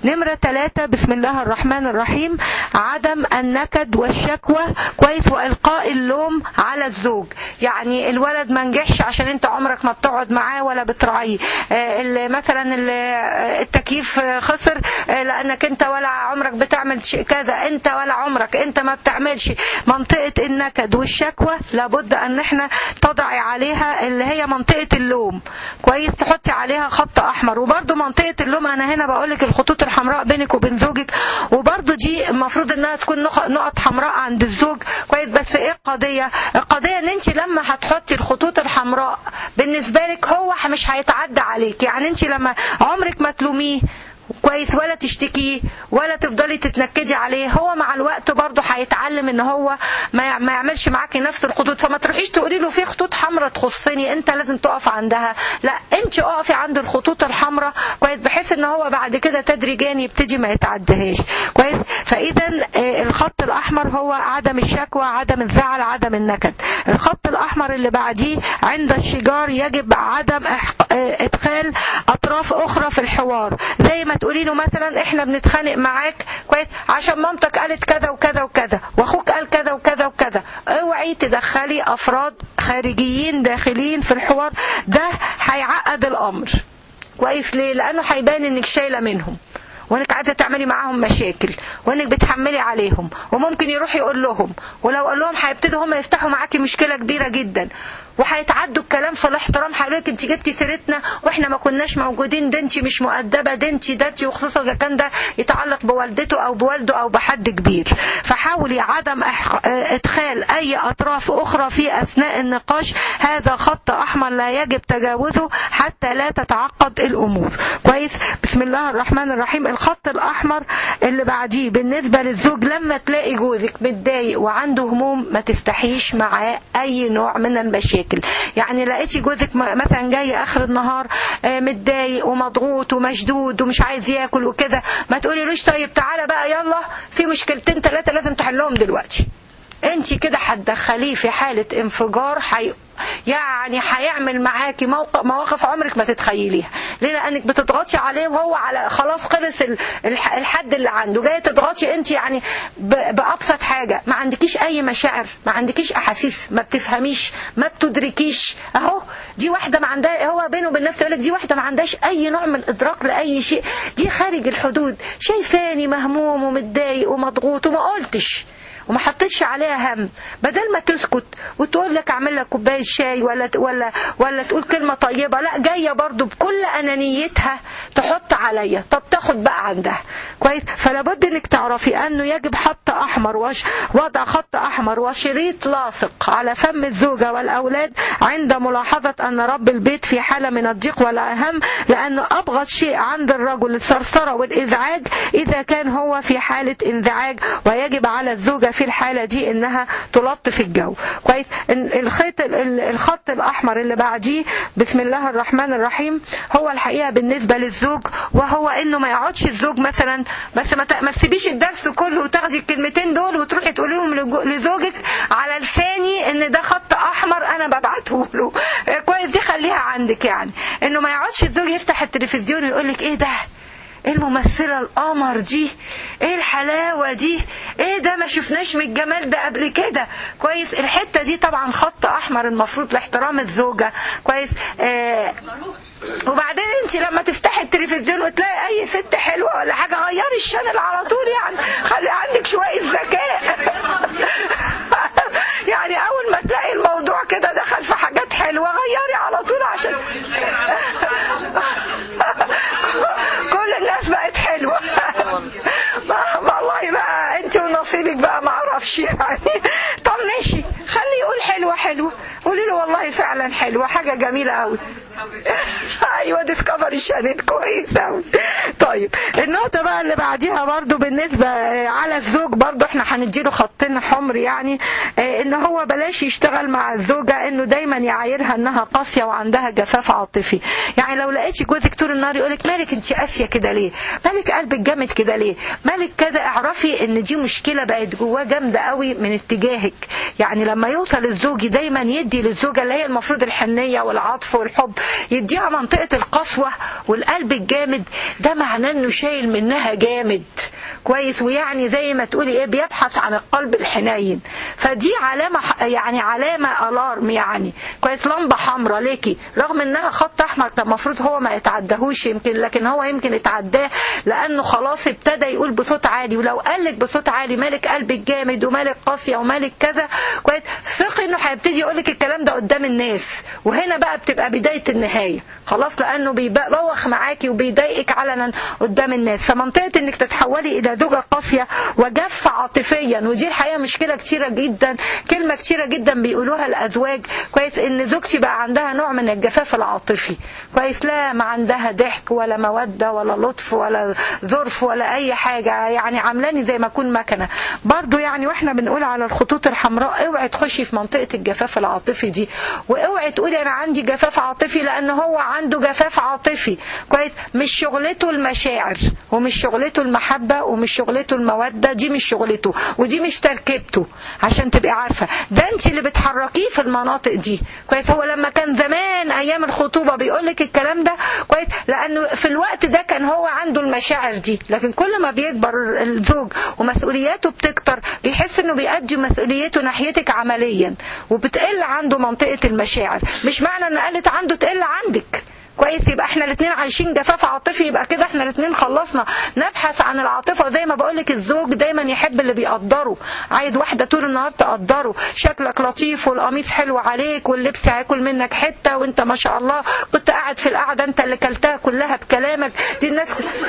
نمرة ثلاثة بسم الله الرحمن الرحيم عدم النكد والشكوى كويس وإلقاء اللوم على الزوج يعني الولد ما نجحش عشان انت عمرك ما بتقعد معاه ولا بتراعيه آه، ال- مثلا ال- آه، التكييف آه، خسر آه، لانك انت ولا عمرك بتعمل شيء كذا انت ولا عمرك انت ما بتعملش منطقة النكد والشكوى لابد ان احنا تضعي عليها اللي هي منطقة اللوم كويس تحطي عليها خط احمر وبرده منطقة اللوم انا هنا بقول لك الخطوط الحمراء بينك وبين زوجك وبرده دي المفروض انها تكون نق- نقط حمراء عند الزوج كويس بس ايه القضية القضية ان انت لما هتحطي الخطوط الحمراء بالنسبة لك هو مش هيتعدى عليك يعني انت لما عمرك ما تلوميه كويس ولا تشتكيه ولا تفضلي تتنكدي عليه هو مع الوقت برضه هيتعلم ان هو ما يع- ما يعملش معاكي نفس الخطوط فما تروحيش تقولي له في خطوط حمراء تخصني انت لازم تقف عندها لا انت اقفي عند الخطوط الحمراء كويس بحيث ان هو بعد كده تدريجيا يبتدي ما يتعدهاش كويس فاذا آه، الخط الاحمر هو عدم الشكوى عدم الزعل عدم النكد الخط الاحمر اللي بعديه عند الشجار يجب عدم إحق- آه، ادخال اطراف اخرى في الحوار زي ما تقولي له مثلا احنا بنتخانق معاك كويس عشان مامتك قالت كذا وكذا وكذا واخوك قال كذا وكذا وكذا اوعي تدخلي افراد خارجيين داخلين في الحوار ده هيعقد الامر كويس ليه لانه هيبان انك شايله منهم وانك عايزه تعملي معاهم مشاكل وانك بتحملي عليهم وممكن يروح يقول لهم ولو قال لهم هيبتدوا هم يفتحوا معاكي مشكله كبيره جدا وهيتعدوا الكلام في الاحترام هيقولوا لك انت جبتي سيرتنا واحنا ما كناش موجودين ده انت مش مؤدبه ده انت ده انت وخصوصا اذا كان ده يتعلق بوالدته او بوالده او بحد كبير فحاولي عدم إح- اه، ادخال اي اطراف اخرى في اثناء النقاش هذا خط احمر لا يجب تجاوزه حتى لا تتعقد الامور كويس بسم الله الرحمن الرحيم الخط الاحمر اللي بعديه بالنسبه للزوج لما تلاقي جوزك متضايق وعنده هموم ما تفتحيش معاه اي نوع من المشاكل يعني لقيتي جوزك م- مثلا جاي اخر النهار آه، متضايق ومضغوط ومشدود ومش عايز ياكل وكده ما تقوليلوش طيب تعالى بقى يلا في مشكلتين ثلاثه لازم تحلهم دلوقتي انت كده هتدخليه في حالة انفجار حي... يعني هيعمل معاكي موقف مواقف عمرك ما تتخيليها ليه لانك بتضغطي عليه وهو على خلاص خلص ال- الح- الحد اللي عنده جايه تضغطي انت يعني ب... بابسط حاجه ما عندكيش اي مشاعر ما عندكيش احاسيس ما بتفهميش ما بتدركيش اهو دي واحده ما عندها هو بينه وبين نفسه يقول لك دي واحده ما عندهاش اي نوع من الادراك لاي شيء دي خارج الحدود شايفاني مهموم ومتضايق ومضغوط وما قلتش وما حطيتش عليها هم بدل ما تسكت وتقول لك اعمل لك كوبايه شاي ولا ولا ولا تقول كلمه طيبه لا جايه برضو بكل انانيتها تحط عليا طب تاخد بقى عندها كويس فلا بد انك تعرفي انه يجب حط احمر وش وضع خط احمر وشريط لاصق على فم الزوجه والاولاد عند ملاحظه ان رب البيت في حاله من الضيق ولا اهم لانه ابغض شيء عند الرجل الثرثره والازعاج اذا كان هو في حاله انزعاج ويجب على الزوجه في الحاله دي انها تلطف الجو كويس ال- الخيط ال- الخط الاحمر اللي بعديه بسم الله الرحمن الرحيم هو الحقيقه بالنسبه للزوج وهو انه ما يقعدش الزوج مثلا بس ما ت- ما تسيبيش الدرس كله وتاخدي الكلمتين دول وتروحي تقوليهم لجو- لزوجك على لساني ان ده خط احمر انا ببعته له آه، كويس دي خليها عندك يعني انه ما يقعدش الزوج يفتح التلفزيون ويقول لك ايه ده ايه الممثلة القمر دي ايه الحلاوة دي ايه ده ما شفناش من الجمال ده قبل كده كويس الحتة دي طبعا خط احمر المفروض لاحترام الزوجة كويس آه وبعدين انت لما تفتحي التلفزيون وتلاقي اي ست حلوة ولا حاجة غيري الشانل على طول يعني خلي عندك شوية ذكاء يعني اول ما تلاقي الموضوع كده دخل في حاجات حلوة غيري على طول عشان كل الناس بقت حلوة ما والله بقى انت ونصيبك بقى ما اعرفش يعني طب ماشي خليه يقول حلوة حلوة قولي له والله فعلا حلوة حاجة جميلة قوي ايوه ديسكفري شانل كويس قوي طيب النقطة بقى اللي بعديها برضو بالنسبة على الزوج برضو احنا هنديله خطين حمر يعني اه، ان هو بلاش يشتغل مع الزوجة انه دايما يعايرها انها قاسية وعندها جفاف عاطفي يعني لو لقيتي جوزك طول النهار يقولك مالك انت قاسية كده ليه مالك قلبك جامد كده ليه مالك كده اعرفي ان دي مشكلة بقت جواه جامدة قوي من اتجاهك يعني لما يوصل الزوج دايما يدي للزوج الزوجة اللي هي المفروض الحنية والعطف والحب يديها منطقة القسوة والقلب الجامد ده معناه انه شايل منها جامد كويس ويعني زي ما تقولي ايه بيبحث عن القلب الحنين فدي علامة يعني علامة الارم يعني كويس لمبة حمراء ليكي رغم انها خط احمر كان المفروض هو ما يتعداهوش يمكن لكن هو يمكن يتعداه لانه خلاص ابتدى يقول بصوت عالي ولو قال لك بصوت عالي مالك قلبك جامد ومالك قاسية ومالك كذا كويس ثقي انه هيبتدي يقول لك الكلام ده قدام الناس وهنا بقى بتبقى بداية النهاية خلاص لانه بيبوخ معاكي وبيضايقك علنا قدام الناس فمنطقة انك تتحولي الى زوجة قاسية وجافة عاطفيا ودي الحقيقة مشكلة كتيرة جدا كلمة كتيرة جدا بيقولوها الازواج كويس ان زوجتي بقى عندها نوع من الجفاف العاطفي كويس لا ما عندها ضحك ولا مودة ولا لطف ولا ظرف ولا اي حاجة يعني عاملاني زي ما اكون مكنة برضو يعني واحنا بنقول على الخطوط الحمراء اوعي تخشي في منطقة الجفاف العاطفي دي واوعي تقولي انا عندي جفاف عاطفي لان هو عنده جفاف عاطفي كويس مش شغلته المشاعر ومش شغلته المحبة ومش شغلته المودة دي مش شغلته ودي مش تركيبته عشان تبقي عارفة ده انت اللي بتحركيه في المناطق دي كويس هو لما كان زمان ايام الخطوبة بيقول لك الكلام ده كويس لانه في الوقت ده كان هو عنده المشاعر دي لكن كل ما بيكبر الزوج ومسؤولياته بتكتر بيحس انه بيأدي مسؤوليته ناحيتك عمليا وبتقل عنده منطقة المشاعر مش معنى ان قلت عنده تقل عندك كويس يبقى احنا الاثنين عايشين جفاف عاطفي يبقى كده احنا الاثنين خلصنا نبحث عن العاطفه زي ما بقول لك الزوج دايما يحب اللي بيقدره عايز واحده طول النهار تقدره شكلك لطيف والقميص حلو عليك واللبس هياكل منك حته وانت ما شاء الله كنت قاعد في القعده انت اللي كلتها كلها بكلامك دي الناس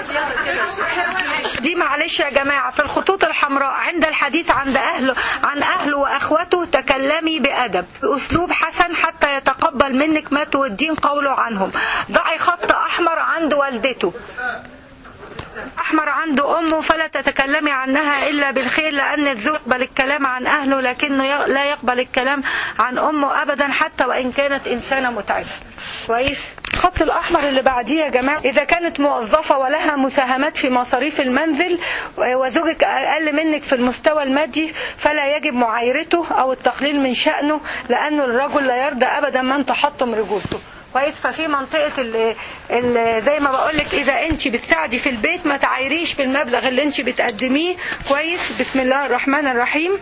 دي معلش يا جماعه في الخطوط الحمراء عند الحديث عند اهله عن اهله واخوته تكلمي بادب باسلوب حسن حتى يتقبل منك ما تودين قوله عنهم ضعي خط احمر عند والدته احمر عند امه فلا تتكلمي عنها الا بالخير لان الزوج يقبل الكلام عن اهله لكنه لا يقبل الكلام عن امه ابدا حتى وان كانت انسانه متعبه كويس الخط الأحمر اللي بعديه يا جماعة إذا كانت موظفة ولها مساهمات في مصاريف المنزل وزوجك أقل منك في المستوى المادي فلا يجب معايرته أو التقليل من شأنه لأنه الرجل لا يرضى أبدا من تحطم رجولته كويس ففي منطقة ال ال زي ما بقول لك إذا أنت بتساعدي في البيت ما تعايريش بالمبلغ اللي أنت بتقدميه كويس بسم الله الرحمن الرحيم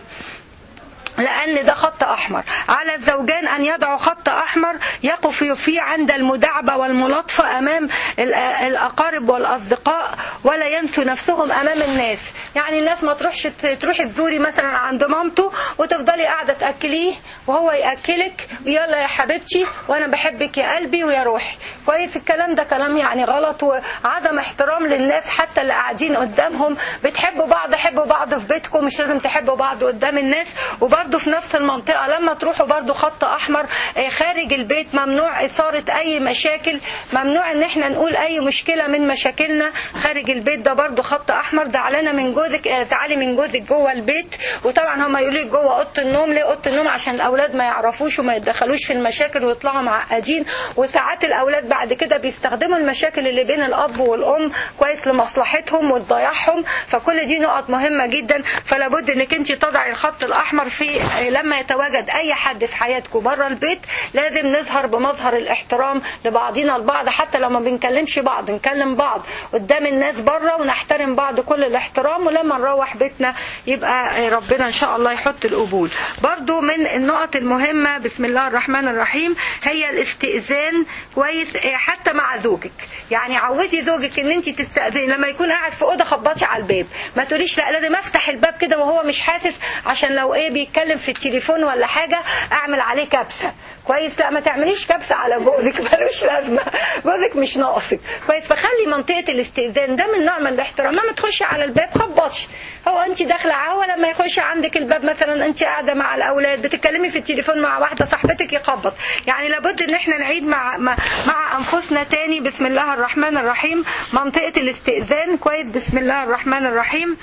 لأن ده خط أحمر على الزوجان أن يضعوا خط أحمر يقف فيه عند المداعبة والملاطفة أمام الأقارب والأصدقاء ولا ينسوا نفسهم أمام الناس يعني الناس ما تروحش تروحي تزوري مثلا عند مامته وتفضلي قاعدة تأكليه وهو يأكلك يلا يا حبيبتي وأنا بحبك يا قلبي ويا روحي كويس الكلام ده كلام يعني غلط وعدم احترام للناس حتى اللي قاعدين قدامهم بتحبوا بعض حبوا بعض في بيتكم مش لازم تحبوا بعض قدام الناس وبرضه في نفس المنطقة لما تروحوا برضه خط أحمر خارج البيت ممنوع إثارة أي مشاكل ممنوع إن احنا نقول أي مشكلة من مشاكلنا خارج البيت ده برضه خط أحمر زعلانة من جوزك تعالي من جوزك جوه البيت وطبعا هم يقولوا لك جوه أوضة النوم ليه أوضة النوم عشان الأولاد ما يعرفوش وما يتدخلوش في المشاكل ويطلعوا معقدين وساعات الأولاد بعد كده بيستخدموا المشاكل اللي بين الأب والأم كويس لمصلحتهم وتضيعهم فكل دي نقط مهمة جدا فلا بد إنك أنت تضعي الخط الأحمر في لما يتواجد اي حد في حياتكم بره البيت لازم نظهر بمظهر الاحترام لبعضنا البعض حتى لو ما بنكلمش بعض نكلم بعض قدام الناس بره ونحترم بعض كل الاحترام ولما نروح بيتنا يبقى ربنا ان شاء الله يحط القبول برضو من النقط المهمة بسم الله الرحمن الرحيم هي الاستئذان كويس حتى مع زوجك يعني عودي زوجك ان انت تستأذني لما يكون قاعد في اوضه خبطي على الباب ما تقوليش لا لازم افتح الباب كده وهو مش حاسس عشان لو ايه بيتكلم في التليفون ولا حاجة اعمل عليه كبسة كويس لا ما تعمليش كبسة على جوزك ملوش لازمة جوزك مش ناقصك كويس فخلي منطقة الاستئذان ده من نوع من الاحترام لما تخشي على الباب خبطش هو انت داخلة هو لما يخش عندك الباب مثلا انت قاعدة مع الاولاد بتتكلمي في التليفون مع واحدة صاحبتك يخبط يعني لابد ان احنا نعيد مع مع, مع انفسنا تاني بسم الله الرحمن الرحيم منطقة الاستئذان كويس بسم الله الرحمن الرحيم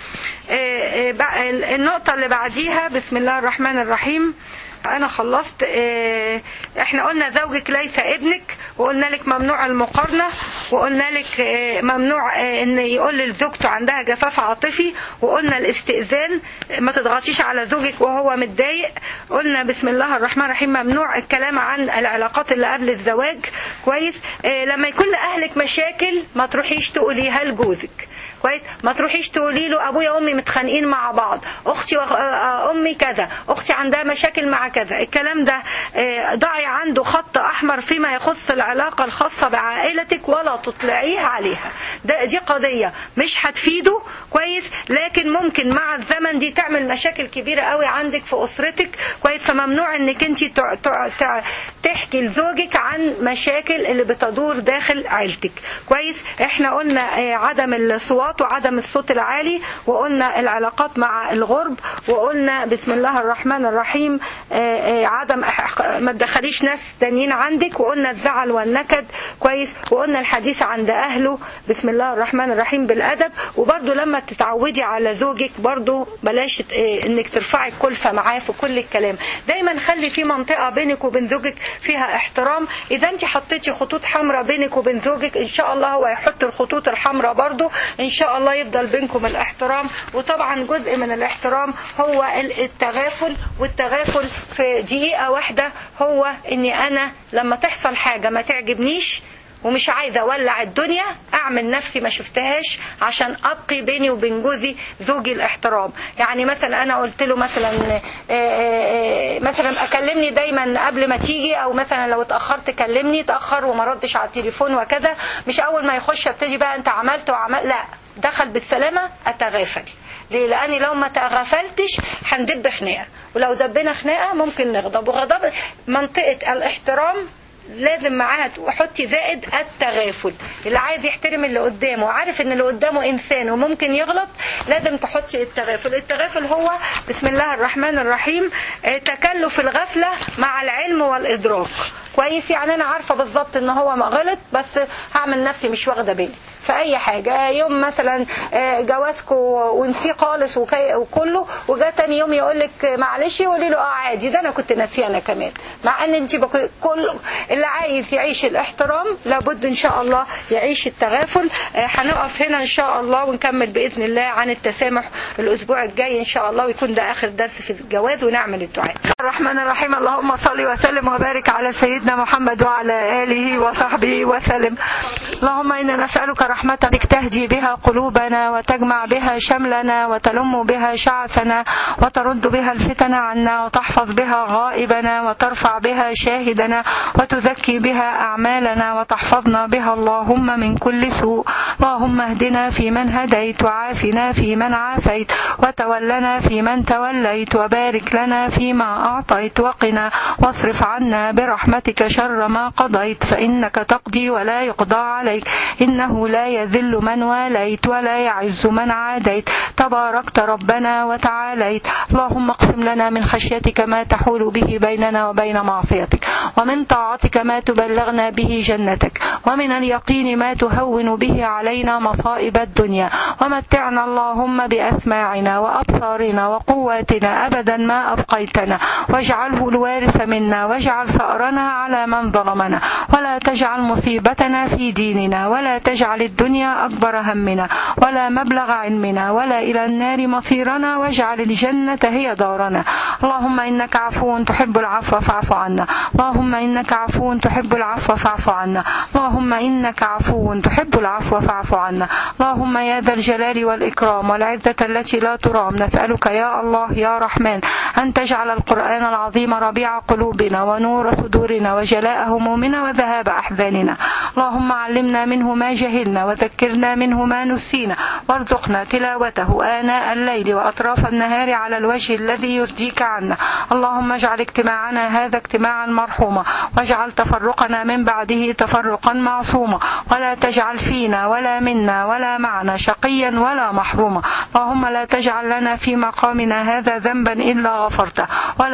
اه اه النقطة اللي بعديها بسم الله الرحمن الرحيم انا خلصت اه احنا قلنا زوجك ليس ابنك وقلنا لك ممنوع المقارنة وقلنا لك آه، ممنوع آه، ان يقول لزوجته عندها جفاف عاطفي وقلنا الاستئذان آه، ما تضغطيش على زوجك وهو متضايق قلنا بسم الله الرحمن الرحيم ممنوع الكلام عن العلاقات اللي قبل الزواج كويس آه، لما يكون لاهلك مشاكل ما تروحيش تقوليها لجوزك كويس ما تروحيش تقولي له ابويا وامي متخانقين مع بعض اختي وامي كذا اختي عندها مشاكل مع كذا الكلام ده آه، ضعي عنده خط احمر فيما يخص العلاقه الخاصه بعائلتك ولا تطلعيه عليها ده دي قضيه مش هتفيده كويس لكن ممكن مع الزمن دي تعمل مشاكل كبيره قوي عندك في اسرتك كويس فممنوع انك انت تع- تع- تع- تحكي لزوجك عن مشاكل اللي بتدور داخل عيلتك كويس احنا قلنا آه، عدم الصوات وعدم الصوت العالي وقلنا العلاقات مع الغرب وقلنا بسم الله الرحمن الرحيم آه، آه، عدم إح- ما تدخليش ناس تانيين عندك وقلنا الزعل والنكد كويس وقلنا الحديث عند اهله بسم الله الرحمن الرحيم بالادب وبرده لما تتعودي على زوجك برده بلاش آه، انك ترفعي الكلفه معاه في كل الكلام دايما خلي في منطقه بينك وبين زوجك فيها احترام اذا انت حطيتي خطوط حمراء بينك وبين زوجك ان شاء الله هو هيحط الخطوط الحمراء برضو ان شاء الله يفضل بينكم الاحترام وطبعا جزء من الاحترام هو ال- التغافل والتغافل في دقيقه واحده هو اني انا لما تحصل حاجه ما تعجبنيش ومش عايزه اولع الدنيا اعمل نفسي ما شفتهاش عشان ابقي بيني وبين جوزي زوجي الاحترام يعني مثلا انا قلت له مثلا آه، آه، آه، مثلا اكلمني دايما قبل ما تيجي او مثلا لو اتاخرت كلمني اتاخر وما ردش على التليفون وكذا مش اول ما يخش ابتدي بقى انت عملت وعمل لا دخل بالسلامه اتغافل ليه لاني لو ما تغافلتش هندب خناقه ولو دبنا خناقه ممكن نغضب وغضب منطقه الاحترام لازم معاها وحطي زائد التغافل اللي عايز يحترم اللي قدامه وعارف ان اللي قدامه انسان وممكن يغلط لازم تحطي التغافل التغافل هو بسم الله الرحمن الرحيم آه، تكلف الغفلة مع العلم والإدراك كويس يعني انا عارفه بالظبط ان هو ما غلط بس هعمل نفسي مش واخده بالي في اي حاجه يوم مثلا آه، جوازكم ونسيه خالص وكي- وكله وجا تاني يوم يقول لك معلش يقولي له اه عادي ده انا كنت ناسيه انا كمان مع ان انت بك- كل اللي عايز يعيش الاحترام لابد ان شاء الله يعيش التغافل آه، هنقف هنا ان شاء الله ونكمل باذن الله عن التسامح الاسبوع الجاي ان شاء الله ويكون ده اخر درس في الجواز ونعمل الدعاء الرحمن الرحيم اللهم صل وسلم وبارك على سيدنا محمد وعلى اله وصحبه وسلم اللهم انا نسالك رحمتك تهدي بها قلوبنا وتجمع بها شملنا وتلم بها شعثنا وترد بها الفتن عنا وتحفظ بها غائبنا وترفع بها شاهدنا وتزكي بها اعمالنا وتحفظنا بها اللهم من كل سوء اللهم اهدنا فيمن هديت وعافنا فيمن عافيت وتولنا فيمن توليت وبارك لنا فيما أعطيت وقنا واصرف عنا برحمتك شر ما قضيت فإنك تقضي ولا يقضى عليك إنه لا يذل من واليت ولا يعز من عاديت تباركت ربنا وتعاليت اللهم اقسم لنا من خشيتك ما تحول به بيننا وبين معصيتك ومن طاعتك ما تبلغنا به جنتك ومن اليقين ما تهون به علينا مصائب الدنيا ومتعنا اللهم بأسماعنا وأبصارنا وقواتنا أبدا ما أبقيتنا واجعله الوارث منا واجعل ثأرنا على من ظلمنا ولا تجعل مصيبتنا في ديننا ولا تجعل الدنيا أكبر همنا ولا مبلغ علمنا ولا إلى النار مصيرنا واجعل الجنة هي دارنا اللهم إنك عفو تحب العفو فاعف عنا اللهم إنك عفو تحب العفو فاعف عنا اللهم إنك عفو تحب العفو فاعف عنا اللهم يا ذا الجلال والإكرام والعزة التي لا ترام نسألك يا الله يا رحمن أن تجعل القرآن العظيم ربيع قلوبنا ونور صدورنا وجلاء همومنا وذهاب أحزاننا اللهم علمنا منه ما جهلنا وذكرنا منه ما نسينا وارزقنا تلاوته آناء الليل وأطراف النهار على الوجه الذي يرضيك عنا اللهم اجعل اجتماعنا هذا اجتماعا مرحوما واجعل تفرقنا من بعده تفرقا معصوما ولا تجعل فينا ولا منا ولا معنا شقيا ولا محروما اللهم لا تجعل لنا في مقامنا هذا ذنبا إلا غفرته ولا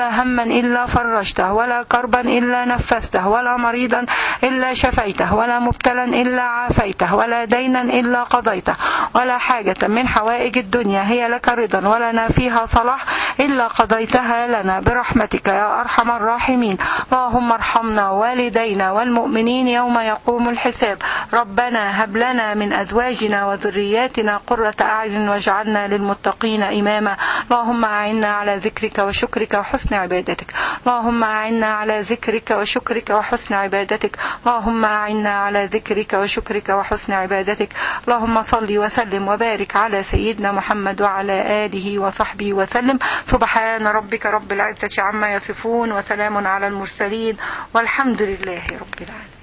ولا هما إلا فرجته ولا كربا إلا نفسته ولا مريضا إلا شفيته ولا مبتلا إلا عافيته ولا دينا إلا قضيته ولا حاجة من حوائج الدنيا هي لك رضا ولنا فيها صلاح إلا قضيتها لنا برحمتك يا أرحم الراحمين اللهم ارحمنا والدينا والمؤمنين يوم يقوم الحساب ربنا هب لنا من أزواجنا وذرياتنا قرة أعين واجعلنا للمتقين إماما اللهم أعنا على ذكرك وشكرك وحسن عبادتك اللهم أعنا على ذكرك وشكرك وحسن عبادتك اللهم أعنا على ذكرك وشكرك وحسن عبادتك اللهم صل وسلم وبارك على سيدنا محمد وعلى آله وصحبه وسلم سبحان ربك رب العزة عما يصفون وسلام على المرسلين والحمد لله رب العالمين